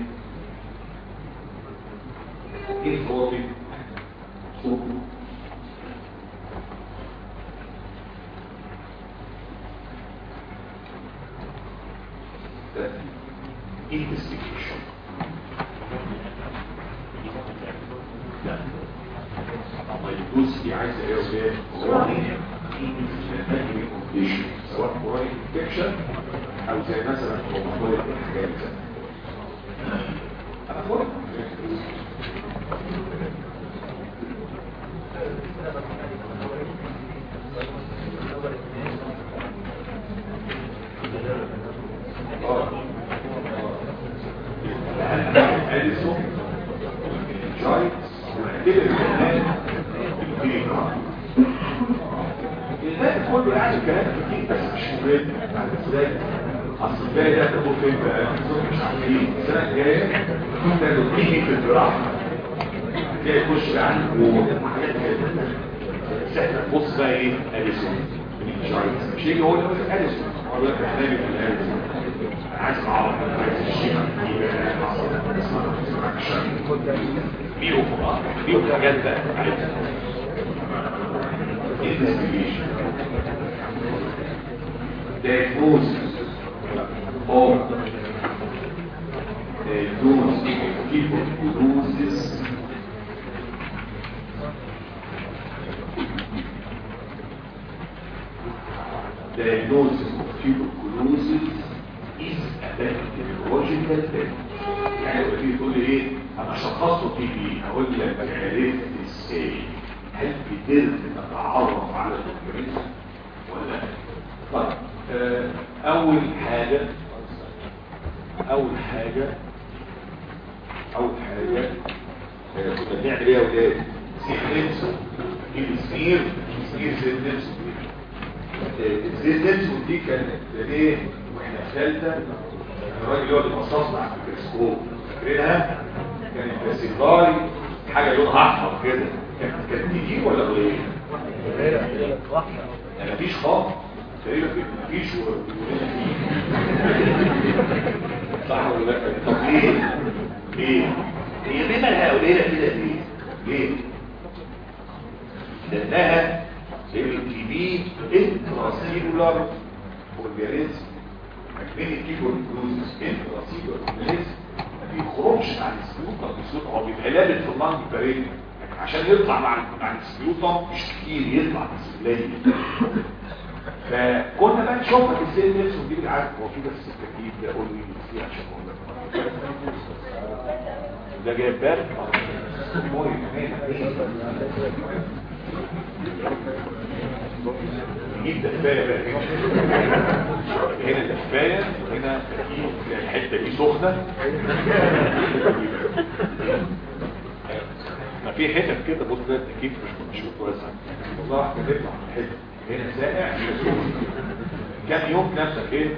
[SPEAKER 1] ايه فوتك صوت investigation اما الجزء دي عايز ايه وجاء سواء كورونيك انفكشن او زي مثلا روماتويد حاجات زي انا فوق اديسون جايت كده الكلام الباقي كله يعني كلام كتير بس مش مهم ازاي اصل الباقي ده تاخد فين بقى مش عارفين السنه الجايه تاخد تيجي في الجراحه تلاقي يخش بقى عنده حاجات كده بس احنا نبص بقى ايه اديسون جايت مش يجي يقول لك اديسون هو ده احنا في الاديسون عايز اعرف عايز الشيء بيهم بيهم حاجات بقى investigation diagnosis of diagnosis of tuberculosis diagnosis of tuberculosis is a bacteriological test يعني لو تيجي تقول لي ايه انا شخصته تي بي اقول لك عرفت ازاي هل قدرت تتعرف على الفيروس ولا طيب آه، اول حاجه اول حاجه اول حاجه آه، كنا بنعمل ايه يا ولاد سيرنسو نجيب سمير سمير سيرنسو السيرنسو دي كانت ايه واحنا في ثالثه الراجل يقعد يبصص مع الميكروسكوب فاكرينها كانت باسيلاي حاجه لونها احمر كده كانت كانت دي ولا غير يعني مفيش خالص تقريبا مفيش صح ولا لا طب ليه ليه هي ليه مالها قليله كده ليه ليه لانها التي بي انتراسيلولار اورجانيزم فاكرين الكيبوركلوزس انتراسيلولار اورجانيزم ما بيخرجش عن السلوطه بسلوطه هو بيبقى لابس في اللانج بريد عشان يطلع مع مع السلوطه مش كتير يطلع بس قليل فكنا بقى نشوفك ازاي نفسه دي بالعكس هو في بس التكييف ده قول لي فيه عشان اقول لك ده جايب بالك اموري نجيب دفايه بقى هنا دفايه هنا تكييف الحته دي سخنه ما في حتت كده بص ده التكييف مش مش متوسع والله احنا نطلع من حته هنا ساقع هنا سخن كام يوم نفسك ايه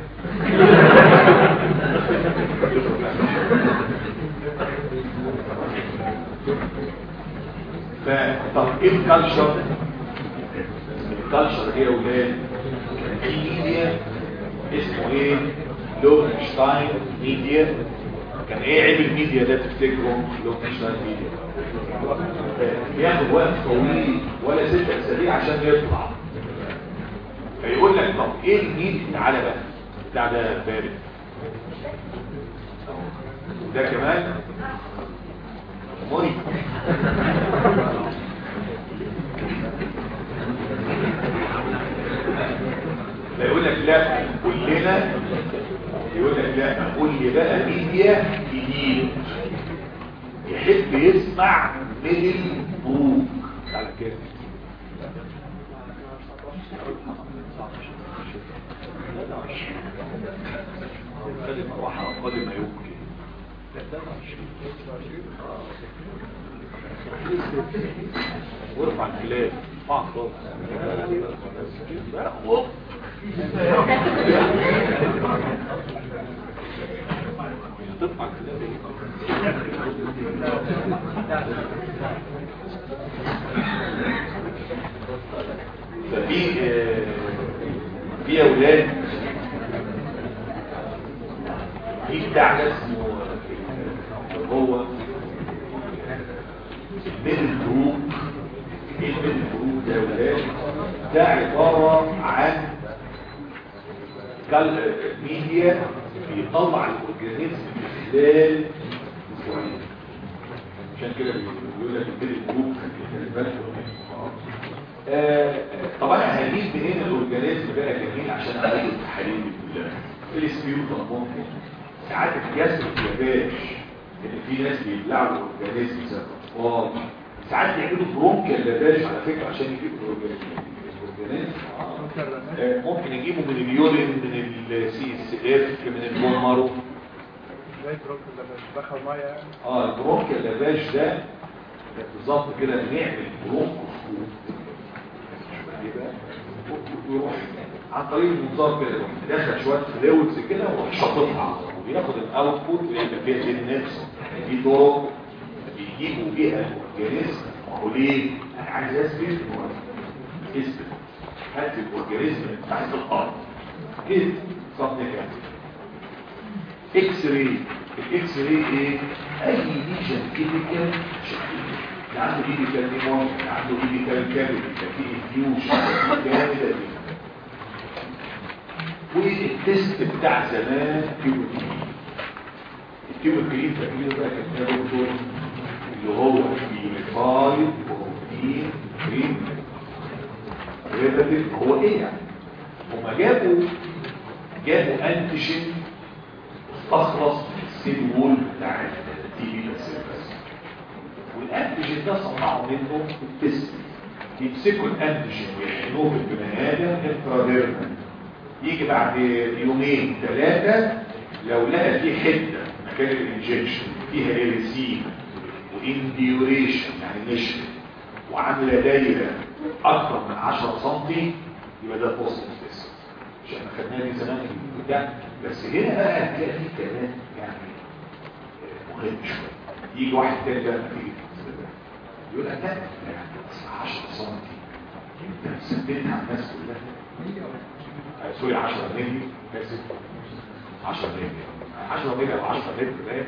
[SPEAKER 1] فطب ايه الكالتشر الكالتشر ايه يا ولاد في ميديا اسمه ايه لوكنشتاين ميديا كان ايه عيب الميديا ده تفتكروا لوكنشتاين ميديا بياخد وقت طويل ولا ست اسابيع عشان يطلع فيقول لك طب ايه الميديا تعالى بقى بتاع ده بارد ده كمان مريض فيقول لك لا كلنا يقول لك لا قول لي بقى ميديا جديد يحب يسمع من البوك كام خلي مروحة أقل ما يمكن وارفع الكلاب ارفع خالص ترفع ففي في اولاد في بتاع اسمه هو الميدل جروب ايه الميدل جروب ده يا ولاد ده عبارة عن ميديا بيطلع الاورجانيزم في خلال اسبوعين عشان كده بيقول لك الميدل جروب آه طبعا هجيب منين الاورجانيزم بقى جميل عشان اعمل التحاليل دي كلها السبيوتر ممكن ساعات الجسم الياباش ان في ناس بيبلعوا الاورجانيزم زي الاطفال ساعات يعملوا برونكيال لافاج على فكره عشان يجيبوا الاورجانيزم آه ممكن يجيبوا من اليورين من السي اس اف من البومارو
[SPEAKER 2] زي برونكيال لافاج دخل ميه يعني
[SPEAKER 1] اه البرونكيال لافاج ده بالظبط كده بنعمل برونكوسكوب ويروح عن طريق المنظار كده دخل شويه فلويدز كده ويروح شاططها وبياخد الاوتبوت ويبقى فيها زي النفس في طرق بيجيبوا بيها الاورجانيزم وهو ليه؟ انا عايز اثبت انه اثبت هات الاورجانيزم من تحت الارض كده صح كده اكس راي الاكس راي ايه؟ اي ليجن كيميكال شكليه اللي عنده ايديكال نيمون اللي عنده ايديكال كابل في انفيوش جامده والتست بتاع زمان كيموكلين الكيموكلين تقريبا بقى كان يا دكتور اللي هو بيونيفايد بروتين كريم ريباتيف هو ايه يعني هما جابوا جابوا انتيجين استخلص من السيل وول بتاع التي بي بس والانتيجين ده صنعوا منه التست يمسكوا الانتيجين ويحقنوه في البني ادم انتراديرمال يجي بعد يومين ثلاثة لو لقى في حتة مكان الانجكشن فيها اريسين وانديوريشن يعني نشر وعاملة دايرة اكثر من 10 سم يبقى ده بوزيتيف تيست مش احنا خدناها دي زمان بتاع بس هنا بقى هتلاقي في كلام يعني مهم شويه يجي واحد تاني بقى نتيجه يقول لك لا يعني 10 سم انت مثبتها على الناس كلها سوري 10 مللي اسف 10 مللي 10 مللي او 10 لتر فاهم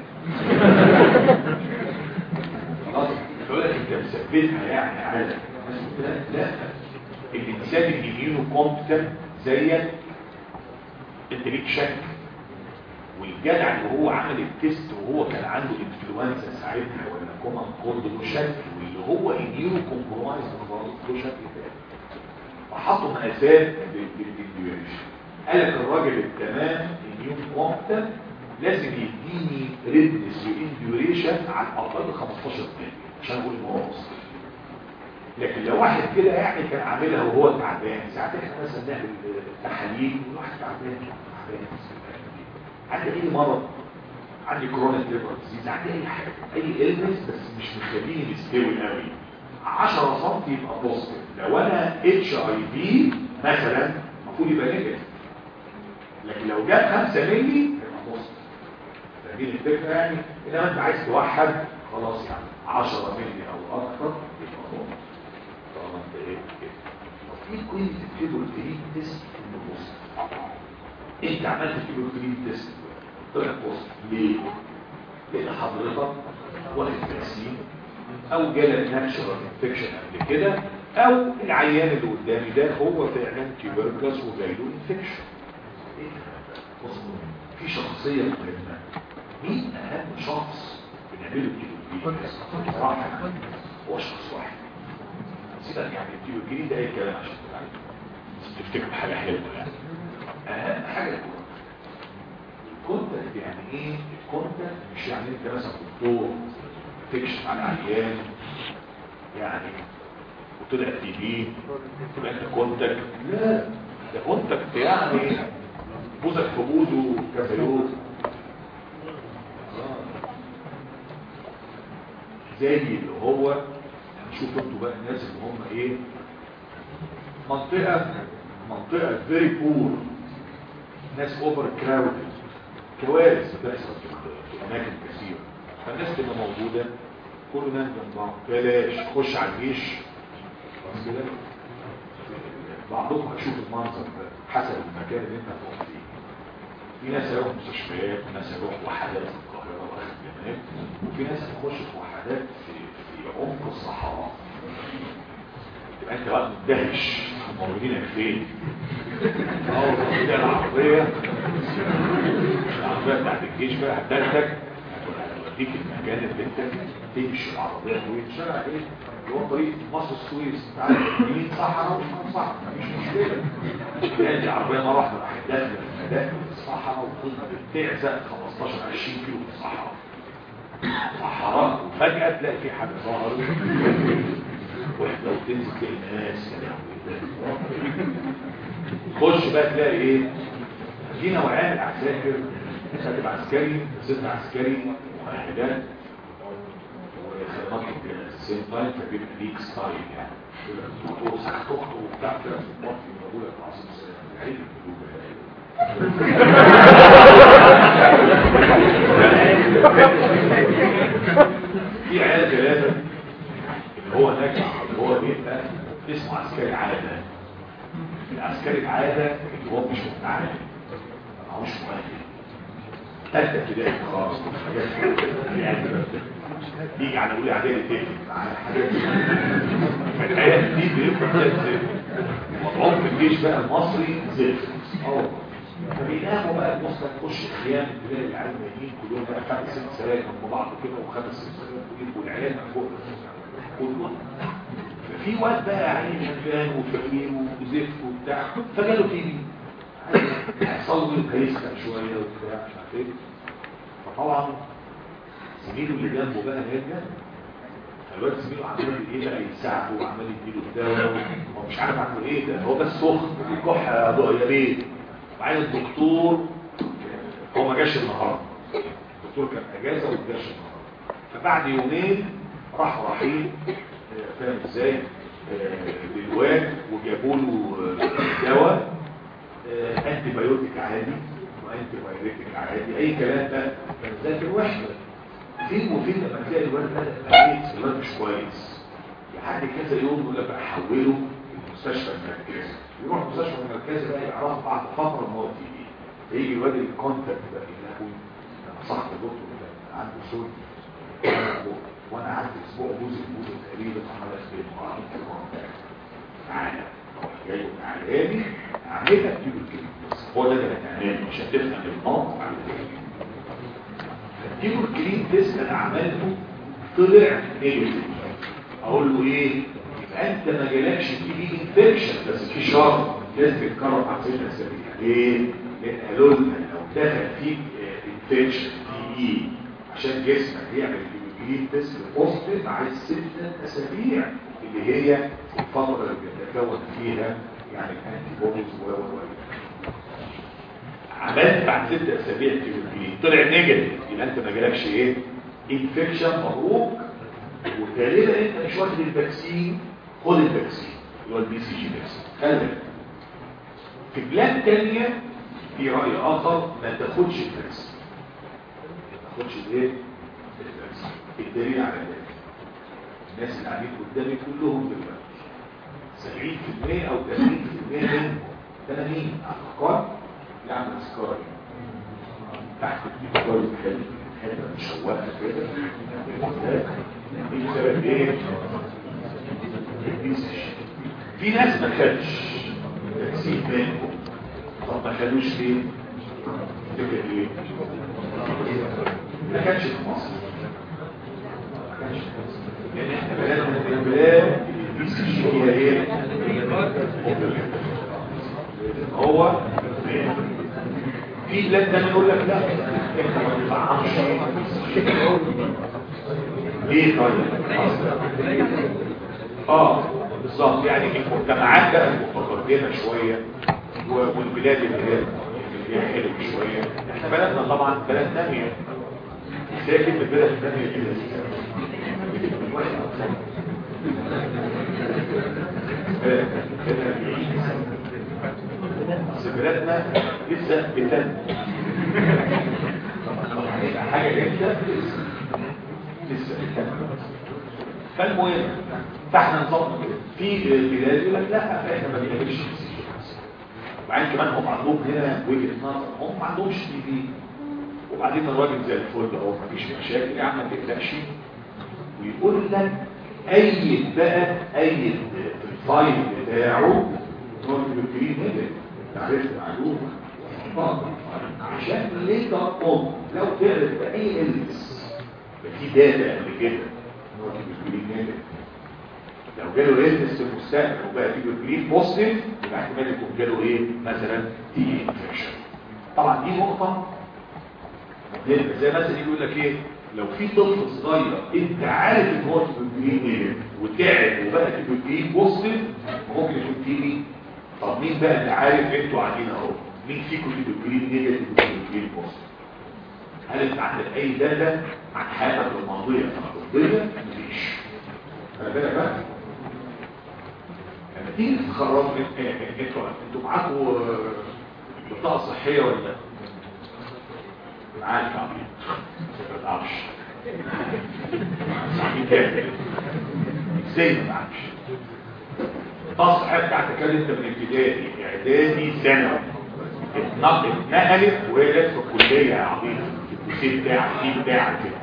[SPEAKER 1] خلاص يقول لك انت مثبتها يعني على لا لا الانسان الاميونو كومبتنت زيك انت ليك شك والجدع اللي هو عمل التست وهو كان عنده انفلونزا ساعتها ولا كومان كولد له شك واللي هو اميونو كومبرومايز له شك تاني فحطوا مقاسات للديوريشن قال لك الراجل التمام اميون كومبتنت لازم يديني ريدنس وانديوريشن على الاقل 15 دقيقه عشان اقول ان هو وصل لكن لو واحد كده يعني كان عاملها وهو تعبان ساعات احنا مثلا نعمل تحاليل واحد تعبان تعبان عندي اي مرض عندي كرونيك ليفر ديزيز عندي اي حاجه اي البس بس مش مخليني مستوي قوي 10 سم يبقى بوزيتيف لو انا اتش اي في مثلا المفروض يبقى نيجاتيف لكن لو جاب 5 مللي يبقى بوزيتيف فاهمين الفكره يعني انما انت عايز توحد خلاص يعني 10 مللي او اكثر يبقى بوزيتيف طالما انت ايه كده طب ايه كويس تكتبوا الكريم تيست انه بوزيتيف انت عملت تكتبوا الكريم تيست طلع بوزيتيف ليه؟ لان حضرتك واخد فاكسين او جالك ناتشورال انفكشن قبل كده او العيان اللي قدامي ده هو فعلا تيوبركلس وجايله انفكشن ايه في شخصيه مهمه مين اهم شخص بنعمله التيوبركلس هو شخص واحد سيبك يعني التيوبركلس ده اي كلام عشان تفتكر حاجه حلوه يعني اهم حاجه الكونتاكت يعني ايه الكونتاكت مش يعني انت مثلا دكتور تكشف على عيان يعني وطلع تي بي تبقى انت كونتاكت لا ده كونتاكت يعني بوزك في بوزه كذا يوم زي اللي هو شوفوا انتوا بقى الناس اللي هم ايه منطقة منطقة فيري بور ناس اوفر كراودد كوارث بتحصل في اماكن كثيرة فالناس تبقى موجودة كل ناس جنب بعض بلاش خش على الجيش خلاص كده بعضكم هتشوف المنظر ده حسب المكان اللي انت هتقف فيه في ناس هيروحوا مستشفيات وناس هيروحوا وحدات في القاهرة واخد جنات وفي ناس هتخش في وحدات في, في عمق الصحراء تبقى انت بقى مندهش الموجودين فين اه كده العربية العربية بتاعت الجيش بقى هتدلتك هتوديك المكان اللي انت تمشي العربية طويل شارع ايه اللي هو طريق مصر السويس انت عارف يمين صحراء وشمال صحراء مفيش مشكلة لان العربية مرة واحدة راحت داخلة في مداخل الصحراء وفضلت بتعزق 15 20 كيلو في الصحراء صحراء وفجأة تلاقي في حاجة ظهرت واحدة وتنزل تلاقي ناس يا لهوي خش بقى تلاقي ايه في نوعين العساكر كاتب عسكري ست عسكري مؤهلات وخدمات السيم تايم فبيبقى ليك ستايل يعني وسخت اخته وبتاع كده في المطفي بقول لك العظيم السلام في عيال ثلاثة اللي هو هناك اللي هو بيبقى اسمه عسكري عادة العسكري العادة اللي هو مش متعامل ما هوش مؤهل تالتة ابتدائي خالص يجي على اولى اعدادي تاني على حاجات فالحياة دي بيبقى فيها زفت وضعهم في الجيش بقى المصري زفت اه فبيناموا بقى النص تخش احيانا تلاقي العيال نايمين كلهم بقى خمس ست سراير جنب بعض كده وخمس ست سراير والعيال من فوق كله ففي واد بقى عيني مكان وفقير وزفت وبتاع فجاله تيجي هيحصل له هيسخن شويه وبتاع مش عارف ايه فطبعا زميله اللي جنبه بقى هيرجع الواد زميله عمال ايه بقى يساعده وعمال يديله الدواء هو مش عارف عنه ايه ده هو بس سخن وبيكح يا ضوء يا بيه وبعدين الدكتور هو ما جاش النهارده الدكتور كان اجازه وما جاش النهارده فبعد يومين راحوا رايحين فاهم ازاي للواد وجابوا له دواء انتي بايوتيك عادي وانتي بايوتيك عادي اي كلام ده كان ذاكر وحده فين وفين لما تلاقي الواد ده الواد مش كويس يعني كذا يوم يقول لك احوله المستشفى المركزي يروح المستشفى المركزي بقى يعرف بعد فتره ان هو في ايه فيجي الواد الكونتاكت ده يلاقوه صاحب الدكتور ده عنده صوت وانا قعدت اسبوع جوز الجوز تقريبا عمل اسبوع مراحل في الكونتاكت معانا جاي تعالى اعملها تجيب الكلمه بس هو ده اللي هتعمله مش هتفهم الموقف على تجيب الكليم تيست انا عملته طلع نيجاتيف اقول له ايه يبقى انت ما جالكش تي بي انفكشن بس في شرط لازم تتكرر مع ست اسابيع ليه؟ لان قالوا لنا لو دخل فيك انفكشن تي اي عشان جسمك يعمل الكليم تيست بوزيتيف عايز ست اسابيع اللي هي الفتره اللي بيتكون فيها يعني الانتي بوديز و و عملت بعد ست اسابيع تيوبين طلع نيجاتيف يبقى انت ما جالكش ايه انفكشن مبروك وغالبا انت مش واخد الفاكسين خد الفاكسين اللي هو البي سي جي فاكسين خلي بالك في بلاد تانية في رأي آخر ما تاخدش الفاكسين ما تاخدش الايه الفاكسين الدليل على ذلك الناس اللي قاعدين قدامي كلهم دلوقتي 70% او 80% منهم 80 على الاقل يعمل سكار تحت الكيبورد الحلو حته مشوقه كده بسبب ايه؟ في ناس ما خدش تكسير منهم طب ما خدوش ليه؟ فكر ايه؟ ما كانش في مصر ما كانش في مصر لان احنا بلدنا من البلاد البي سي جي هي ايه؟ هو في بلاد تاني يقول لك لا احنا ما بنفعمش ليه طيب اه بالظبط يعني المجتمعات بقى المتقدمه شويه و- والبلاد اللي هي اللي هي حلوه شويه احنا بلدنا طبعا بلد ناميه ازاي كلمه بلد ناميه كده بس بلادنا لسه بتن حاجه لسه لسه بتن فالمهم فاحنا نظام في بلاد يقول لك لا احنا ما بنعملش وبعدين كمان هم عندهم هنا وجهه نظر هم ما عندهمش تي في وبعدين الراجل زي الفل اهو مفيش مشاكل يا عم ما تقلقش ويقول لك اي بقى اي الفايل بتاعه نورمالكرين هنا عرفت معلومه عشان ليه تقوم لو تعرف باي البس في داتا قبل كده نورمالكرين هنا لو جاله ريزنس في المستقبل وبقى في جرين بوزيتيف يبقى احتمال يكون جاله ايه مثلا تي انفكشن طبعا دي نقطه مهمه زي مثلا يقول لك ايه لو في طفل صغير انت عارف ان هو تيبوكلين نيجاتيف وتعب وبقى تيبوكلين بوزيتيف ممكن يكون تيجي طب مين بقى اللي عارف انتوا قاعدين اهو مين فيكم تيبوكلين نيجاتيف وتيبوكلين بوزيتيف هل انت عندك اي داتا عن حياتك الماضيه الطبيه مفيش خلي بالك بقى لما تيجي تتخرجوا انتوا انتوا معاكم بطاقه صحيه ولا لا؟ معاك عبيط ما تعرفش عبيط كامل ازاي ما معكش البطاقه الصحيه بتاعتك كانت انت من ابتدائي اعدادي ثانوي اتنقلت اتنقلت وهي لسه في الكليه يا عبيط الكوسيه بتاعك دي بتاعك كده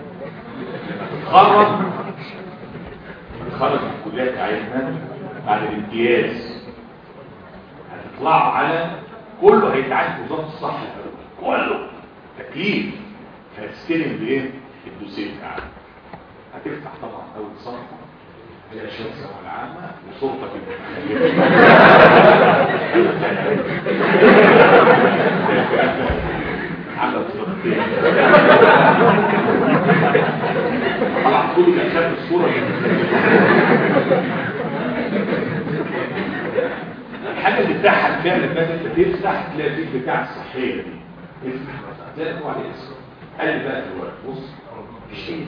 [SPEAKER 1] لما تتخرج تتخرج من الكليه بتاعتنا بعد الامتياز هتطلعوا على كله هيتعاد في وزاره الصحه كله تكليف هتستلم بايه الدوسيه بتاعك هتفتح طبعا اول صفحه هي الشمس العامه وصورتك على الصورتين طبعا كل اللي خد الصوره الحاجه اللي بتاعها فعلا لما انت تفتح تلاقي البيت بتاع الصحيه دي افتح مثلا زي ما هو عليه اسم قال لي بقى دلوقتي بص مفيش اي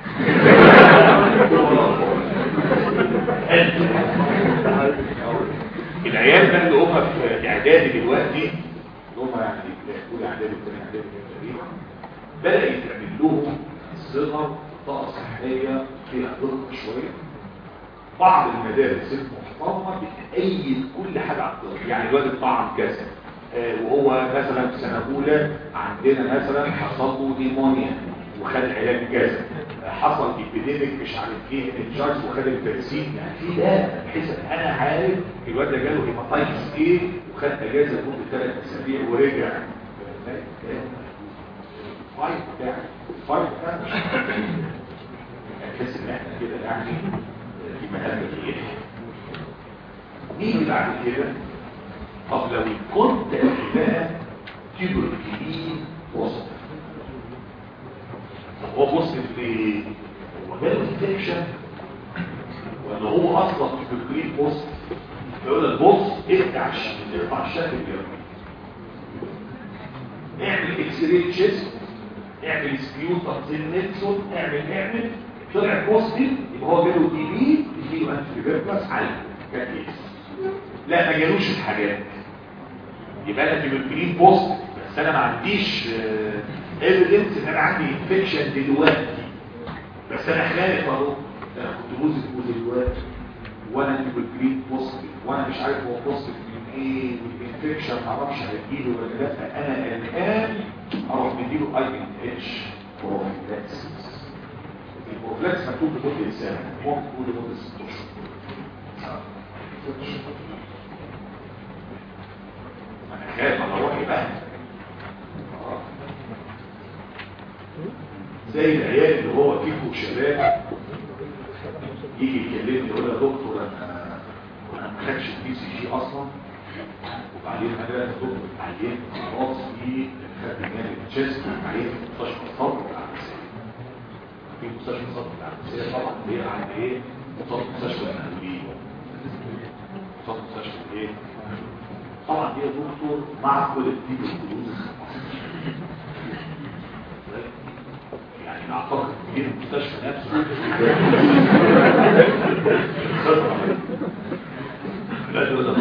[SPEAKER 1] العيال بقى اللي هم في اعدادي دلوقتي اللي هم يعني اولى اعدادي وثاني اعدادي تقريبا بدا يتعمل لهم صغر بطاقه صحيه فيها دقه شويه بعض المدارس المحترمه بتأيد كل حاجه على الطفل يعني الواد اتطعم كذا آه وهو مثلا في سنه اولى عندنا مثلا حصل له نيمونيا وخد علاج كذا آه حصل ايبيديميك مش عارف ايه انجاز وخد الفاكسين يعني في ده بحيث ان انا عارف الواد ده جاله هيباتايتس ايه وخد اجازه لمده ثلاث اسابيع ورجع الفايت بتاعك الفايت بتاعك تحس ان احنا كده يعني في مهمة ايه نيجي بعد كده طب لو كنت بقى تيبركلين وسط طب هو بص في هو ده الانفكشن ولا هو اصلا تيبركلين وسط يقول لك بص اقطع اقطع الشكل الجرمي اعمل اكس راي تشيست اعمل سبيوتر زين نيلسون اعمل اعمل طلع بوزيتيف يبقى هو جاله تي بي يجيله انتي فيربس على كاتيس لا ما جالوش الحاجات يبقى انا تيبركلين بوزيتيف بس انا ما عنديش ايفيدنس ان انا عندي انفكشن دلوقتي بس انا خايف اهو انا كنت بوزيتيف دلوقتي وانا تيبركلين بوزيتيف وانا مش عارف هو بوزيتيف من ايه والانفكشن ما اعرفش هتجيله ولا لا انا الان اروح مديله اي ان اتش بروفيلاكسيس البروفلاكس مكتوب لمدة سنة ممكن تقول لمدة ست اشهر انا خايف على روحي بقى زي العيال اللي هو كيفه شباب يجي يكلمني يقول يا دكتور انا انا ما خدش البي سي جي اصلا وبعدين انا يا دكتور اتعلمت خلاص في خدت جانب تشيست وعليه في مستشفى الصبر العباسيه في مستشفى الصبر العباسيه طبعا هي عند ايه مستشفى المهدوين قصاد مستشفى الايه طبعا دي يا دكتور مع كل الدين الفلوس يعني اعتقد ان المستشفى نفسه لا ده ده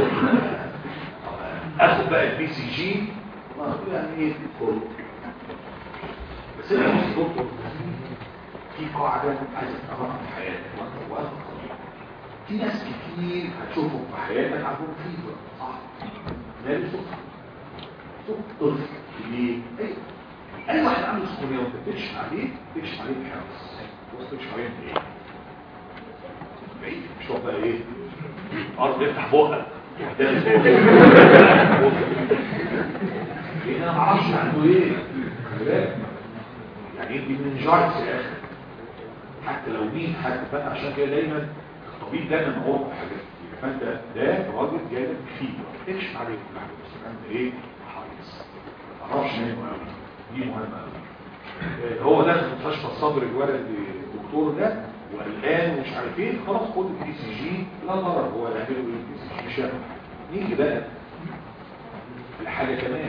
[SPEAKER 1] اخد بقى البي سي جي يعني ايه كله بس انا مش دكتور في قاعده عايز تفهمها في حياتك وانت واقف في ناس كتير هتشوفهم في حياتك عندهم فيبر صح لا صح صوت طفل ليه اي اي واحد عنده سخونيه وانت بتكشف عليه تكشف عليه بحرص بص تكشف عليه بايه بعيد مش هو بقى ايه ارض يفتح بقك لان انا ما اعرفش عنده ايه خلي بالك يعني دي من جارس يا اخي حتى لو مين حد فانا عشان كده دايما الطبيب دايما هو حاجات كتير فانت ده راجل جايلك فيبر اكشف عليه كل حاجه بس انت ايه حريص ما تعرفش منه قوي دي مهمه قوي هو ده في مستشفى الصدر الولد الدكتور ده وقلقان ومش عارف ايه خلاص خد البي سي جي لا ضرر هو يعمله ايه البي سي جي مش هيعمل نيجي بقى لحاجه كمان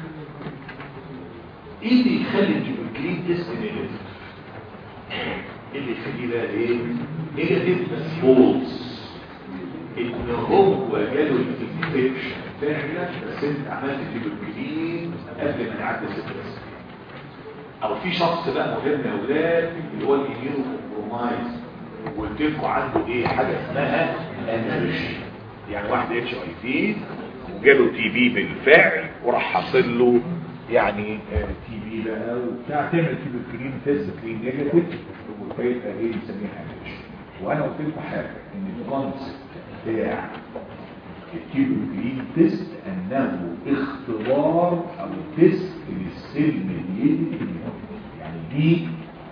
[SPEAKER 1] ايه اللي يخلي الجلوكلين تيست نيجاتيف ايه اللي يخليه بقى ايه نيجاتيف بس فولس ان هو جاله الانفكشن فعلا بس انت عملت الجلوكلين قبل ما يعدي ست سنين او في شخص بقى مهم يا اولاد اللي هو الاميونو كومبرومايز وقلت لكم عنده ايه حاجه اسمها انرجي يعني واحد اتش اي في وجاله تي بي بالفعل وراح حاصل له يعني تي بي بقى وبتاع تعمل كيلو كريم تيست كريم نيجاتيف وفيبقى ايه بنسميها انرجي وانا قلت لكم حاجه ان الكونسبت بتاع الكيلو كريم تيست انه اختبار او تيست للسيل ميديتد يعني دي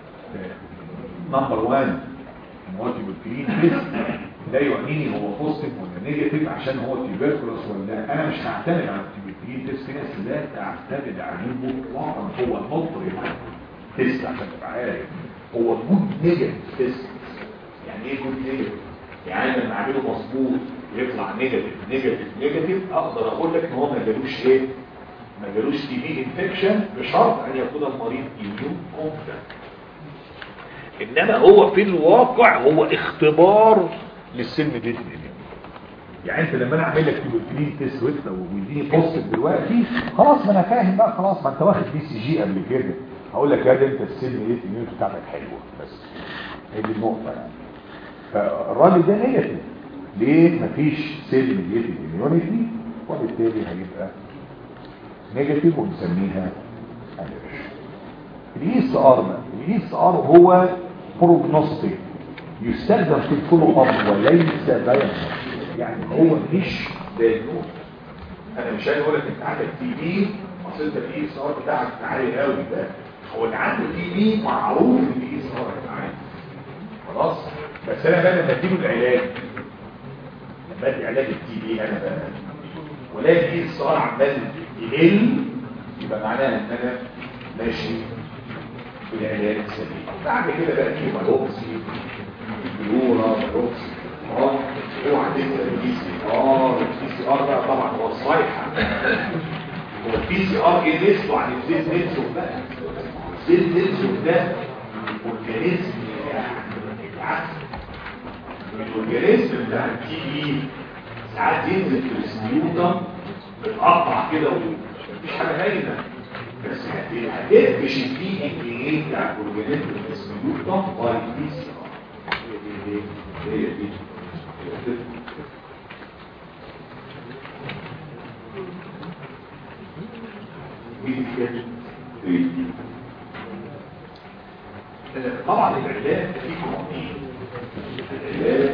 [SPEAKER 1] نمبر 1 موتيف الكريم تيست ده يعنيني هو بوزيتيف ولا نيجاتيف عشان هو تيبركلوس ولا لا انا مش هعتمد على الكريم تيست في ناس لا تعتمد عليه مطلقا هو المطرب تيست عشان تبقى عارف هو جود نيجاتيف تيست يعني ايه جود نيجاتيف يعني لما اعمله مظبوط يطلع نيجاتيف نيجاتيف نيجاتيف اقدر اقول لك ان هو ما جالوش ايه ما جالوش تي بي انفكشن بشرط ان يكون المريض اميون كونفدنت انما هو في الواقع هو اختبار للسن دي يعني انت لما انا اعمل لك تيوبوكلين تيست ويديني بوزيتيف دلوقتي خلاص ما انا فاهم بقى خلاص ما انت واخد بي سي جي قبل كده هقول لك يا انت السن دي الاميونيتي بتاعتك حلوه بس هي دي النقطه يعني فالراجل ده نيجاتيف ليه مفيش سيل ميديتد اميونيتي وبالتالي هيبقى نيجاتيف وبنسميها الاي اس ار بقى الاي اس ار هو بروجنوستيك يستخدم في الفولو اب وليس بيان يعني هو مش دايجنوز انا مش عايز اقول لك انت عندك تي بي اصل انت الاي اس ار بتاعك عالي قوي ده هو اللي عنده تي بي معروف ان الاي اس ار عالي خلاص بس انا بقى لما اديله العلاج لما ادي علاج التي بي انا بقى ولاقي الاي اس ار عمال يقل يبقى معناها ان انا ماشي بالعلاج السليم بعد كده بقى في مالوكسي بلورا مالوكسي اه اوعى تنسى البي سي ار البي سي ار بقى طبعا هو الصيحه هو البي سي ار ايه نسبه عن الزيت نيلسون بقى الزيت نيلسون ده اورجانيزم يعني الاورجانيزم بتاع التي بي ساعات ينزل في السبيوتم بتقطع كده ومفيش حاجه هايله بس هتقفش الدي ان ايه بتاع الاورجانيزم في السبيوتم باي بي سي ار هي دي هي دي طبعا العلاج فيه قوانين العلاج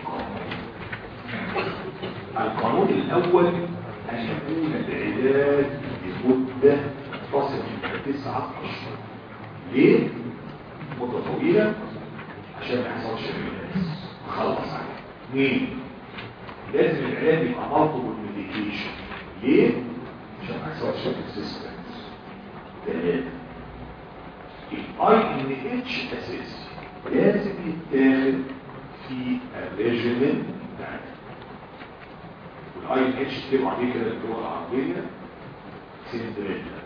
[SPEAKER 1] القانون الاول ان يكون العلاج لمده تصل الى تسعة اشهر ليه؟ مدة طويلة عشان ما يحصلش الناس خلص عليه اثنين لازم العلاج يبقى مرضه بالميديكيشن ليه؟ عشان ما يحصلش الريزيستنس ثلاثة الاي ان اتش اساسي لازم يتاخد في الريجيمين بتاعنا الاي ان اتش تكتبوا عليه كده باللغه العربيه سندريلا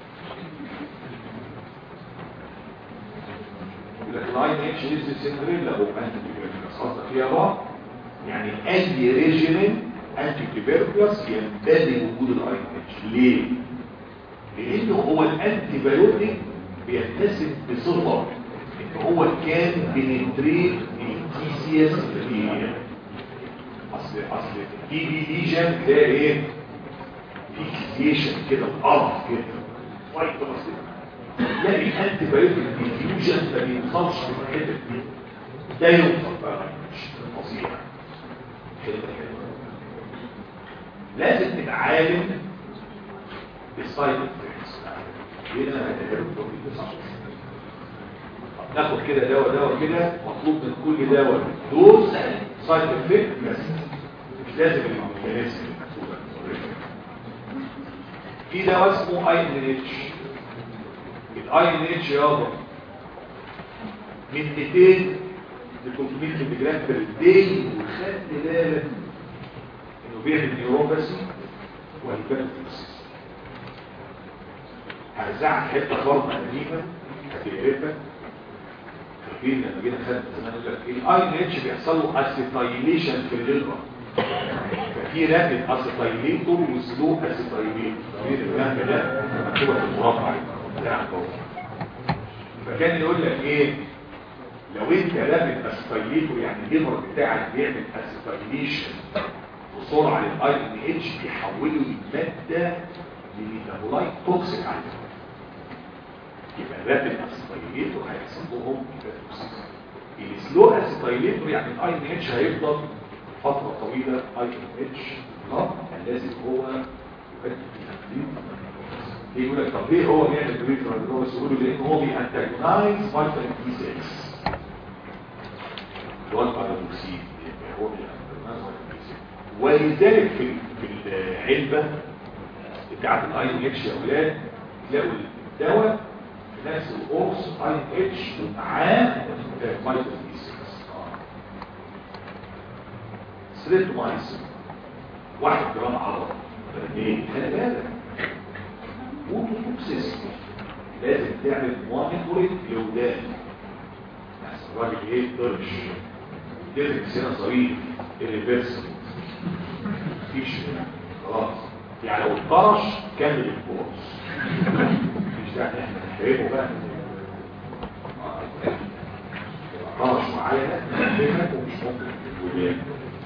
[SPEAKER 1] لكن الاي ان اتش لسه سندريلا او انتي تيبركلس قصدك فيها بقى يعني اي ريجيمين انتي تيبركلس ينبغي وجود الاي ان اتش ليه؟ لانه هو الانتي بايوتيك بيتسم بصفه ان هو كان بنتريت التي سي اس اصل اصل التي بي ليجن ده ايه في كيزيشن كده الارض كده فايت بسيط تلاقي الانتي بايوتيك ديفيوجن ما بيوصلش للحته دي ده يوصل بقى مش فظيع لازم تبقى عالم بالسايد افكتس هنا هتعرف ناخد كده دواء دواء كده مطلوب من كل دواء دوز سايد افكت بس مش لازم الميكانيزم في دواء اسمه اي ان اتش الاي ان اتش يابا من 200 ل 300 ملي جرام في الدي وخدت بالك انه بيعمل نيوروباثي وهيباتوكسيس هرزعك حته فرمه قديمه هتقرفك فاكرين لما جينا خدنا زمان يقول لك الاي ان اتش بيحصل له اسيتايليشن في الليفر ففي رابد اسيتايليتور وسلو اسيتايليتور فاكرين الكلام ده مكتوبه في المربع بتاع جوه فكان يقول لك ايه لو انت رابد اسيتايليتور يعني الليفر بتاعك بيعمل اسيتايليشن بسرعه للاي ان اتش بيحوله لماده لميتابولايت توكسيك على الفكره يبقى الرابد اسيتايليتور هيحصل لهم توكسيك السلو اسيتايليتور يعني الاي ان اتش هيفضل فتره طويله اي ان اتش لا لازم هو يقول لك طب ليه هو بيعمل بريفرال هو بيقولوا لان هو بيانتاجونايز فيتامين بي 6 اللي هو البارادوكسين هو بيانتاجونايز فيتامين بي 6 ولذلك في في العلبه بتاعت الاي ان اتش يا اولاد تلاقوا الدواء في نفس القرص اي ان اتش معاه فيتامين بي 6 ستريبتومايسين واحد جرام عضل ايه خلي بالك وتوكسيس لازم تعمل مونيتورنج لودان احسن الراجل ايه طرش ديركس هنا ظريف الريفرسبل مفيش خلاص يعني لو اتطرش كمل الكورس مفيش داعي احنا نحرقه بقى طرش معايا نحرقه ومش ممكن الودان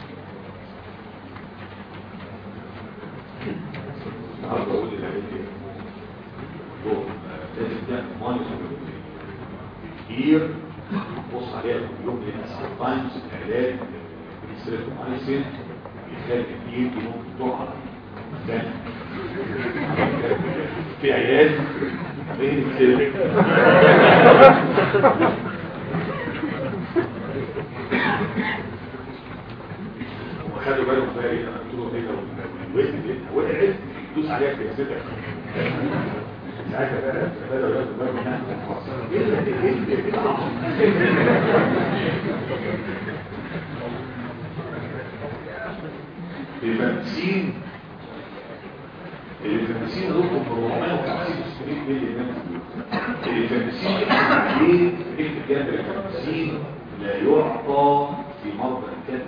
[SPEAKER 1] النهارده اقول للعيال ايه لازم تعمل مونيتور كتير بص عليها كل يوم لان ساينس العلاج بالستريبتومايسين بيخلي كتير دي ممكن تقع مكان في عيال بين كده وخدوا بالهم بقى ايه انا قلت له ايه لو الوزن وقعت دوس عليها كده ساعتها بقى بدأوا ياخدوا بالهم منها ايه ده ايه ده الفامسين الفامسين رقم 450 ملي الفامسين عليه اكتب جنب الفامسين لا يعطى في مرضى الكلب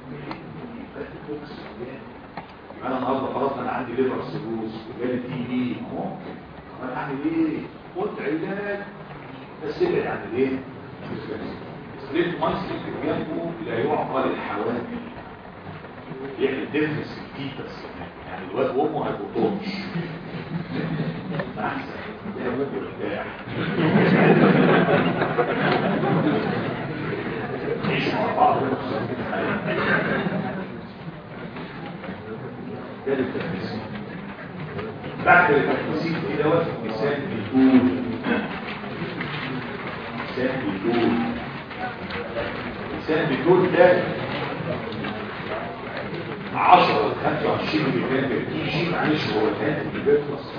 [SPEAKER 1] انا النهارده خلاص انا عندي ليفر سيروز وجالي تي بي ممكن انا اعمل ايه خد علاج بس ابعد عن الايه ستريت مايسل جنبه لا يعطى للحوامل يعمل ديفنس في الفيتس يعني الواد وامه هيبطوش احسن ده الواد يرتاح نعيش مع بعض ده التنفيذ بعد التنفيذ في دوت مثال بيقول مثال بيقول مثال بيقول ده 10 25 مليون بيجي معلش هو كان بيخلص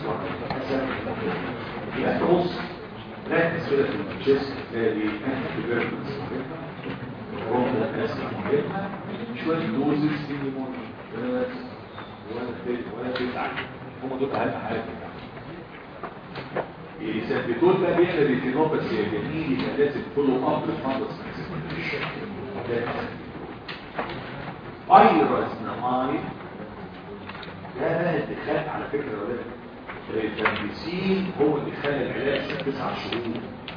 [SPEAKER 1] يبقى انت بص ركز كده في الجسم تلاقي انت بيخلص روح الناس شويه دوزز في الليمون بس ولا تل- ولا تزعل هم دول اهم حاجه يثبتون بقى بيعمل ريتينوب بس يا جميل يبقى لازم فولو اب للفندس فيروس نمايل ده بقى اللي خلق على فكره يا ولاد الفامبيسين هو اللي خلى العلاج ست تسع شهور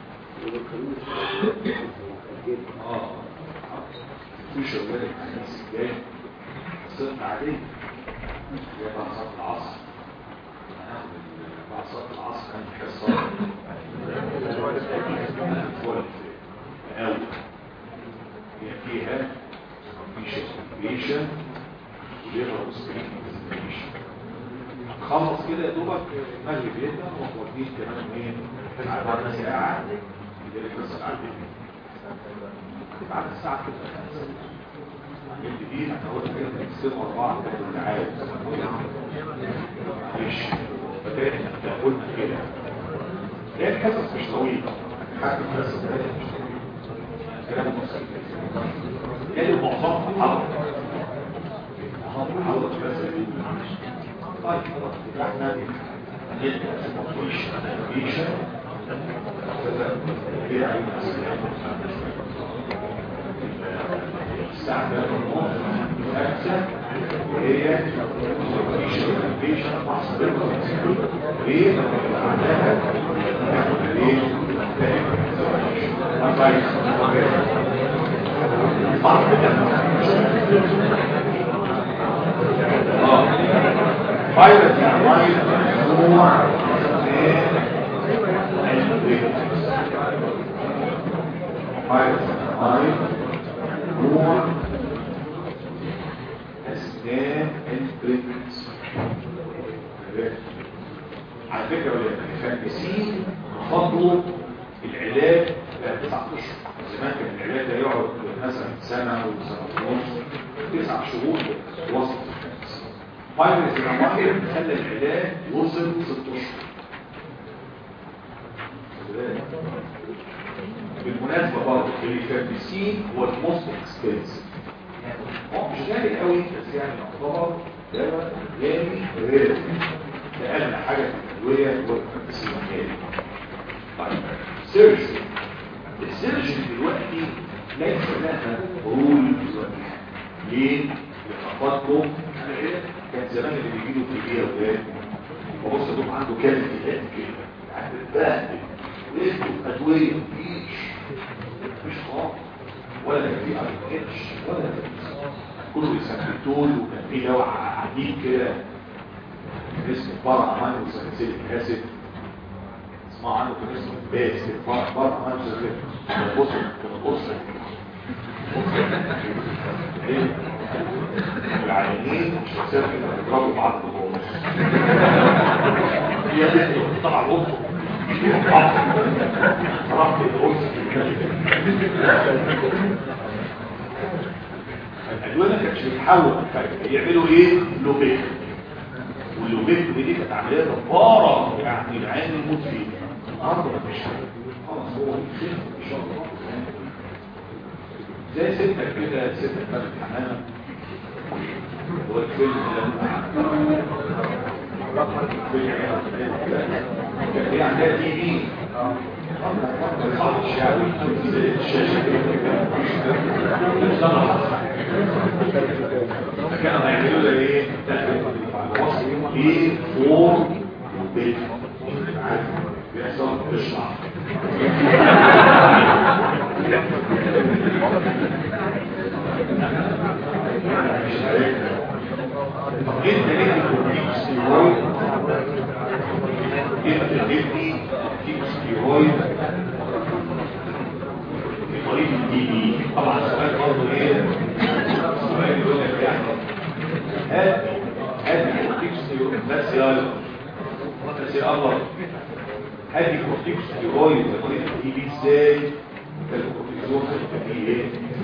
[SPEAKER 1] اه في شغلانه الخميس الجاي صرت عاديه هي بعد صلاه العصر هناخد ال- بعد صلاه العصر كان حصه فول اول هي فيها كومبليشن وليفر وسبريشن خلص كده يا دوبك المغرب يبدا ومودين كمان مين على بعد ساعه يدير بس قاعدين بعد الساعه كده الجديد احنا قلنا كده بنقسم اربعه كده اللي عايز معلش فكده احنا قلنا كده هي القصص مش طويله حاجه بس كلام بسيط قالوا معظمها حضر حضر بس طيب خلاص يبقى احنا نبدا في الكومبليشن كده الساعه 3 خمسة هي الكومبليشن مع صديقة ايه بعدها ناخد ايه صح اه فيروس يعني مجموع فيروس مجموع اسنان البريكس على فكره ولا الفانتسين خطوه العلاج بقى تسعة اشهر زمان كان العلاج ده يقعد مثلا سنه وسنه ونص تسع شهور وسط فيروس الامراض خلى العلاج وصل ست اشهر بالمناسبه برضه الفانتسين هو الموست اكسبنسيف هو مش غالي قوي بس يعني يعتبر دواء غالي غير ده اغلى حاجه في الادويه هو الفانتسين غالي طيب سيرجري السيرجري دلوقتي ليس لها رول دلوقتي ليه؟ لتقدم كان زمان اللي بيجيله في ايه اولاد وبص دوم عنده كلمه كده كده هتتبهدل ويدوا ادويه مفيش مفيش خالص ولا كان في اي اتش ولا كان كله بيثبتول وكان في دواء عديد كده اسمه فرع امينو ساليسيليك اسيد اسمعوا عنه كان اسمه باس فرع امينو ساليسيليك بص بص ايه العيانين مش هيصيروا كده بيضربوا بعض جوه هي دي طبعا القطه رحت الادويه ما كانتش بتحول يعملوا ايه لوبيك واللوبيك دي كانت عمليه جباره يعني العين يموت فيه النهارده مفيش حاجه خلاص هو يخف ان شاء الله زي ستك كده ستك كانت حمامه هو الفيلم ده هي عندها تي في صحش يعني الشاشة كانوا هيعملوا ده ايه ايه فور وبيت بيحصل تشرح انت ليه بتديك ستيرويد انت ليه بتديك ستيرويد في مريض الدي بي طبعا السؤال برضه ايه السؤال يقول لك يعني هات هات بتديك ستيرويد بس يلا بس يا الله هات بتديك ستيرويد في مريض الدي بي ازاي الكورتيزون في ايه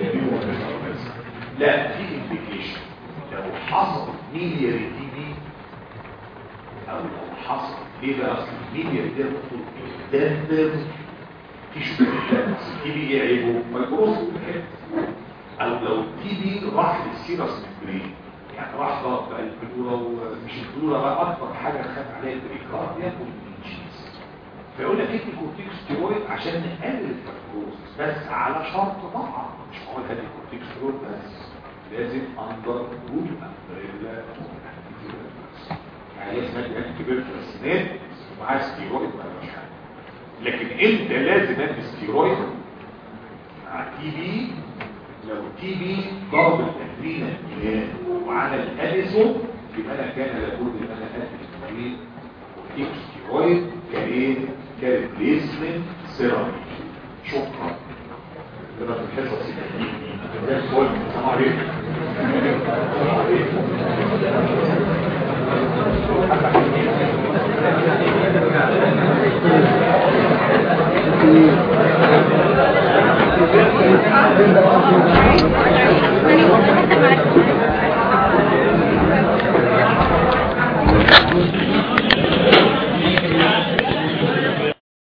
[SPEAKER 1] لا في امبليكيشن لو حصل ميليار دي بي او لو حصل ليه بقى اصلا ميليار دي المفروض تدمر تيشو تي بي ايه عيبه ميكروس او لو تي بي راح للسيرس ممبرين يعني راح ضغط بقى البلورة ومش البلورة بقى اكتر حاجة خاف عليها البريكارديا والمنجيز فيقول لك ادي كورتيكوستيرويد عشان نقلل الفيبروز بس على شرط طبعا مش هقول لك الكورتيكوستيرويد بس لازم اندر رول امبريلا يعني لازم ادي انتي بيرترسنات ومعاه ستيرويد ما مش حاجه لكن انت لازم ادي ستيرويد مع تي بي لو تي بي ضرب التمرين الجهاز وعلى الاديسون يبقى انا كان لابد ان انا ادي التمرين كورتيكوستيرويد كايه كريبليسمنت سيرامي شكرا كده في الحصص ده الفل السلام عليكم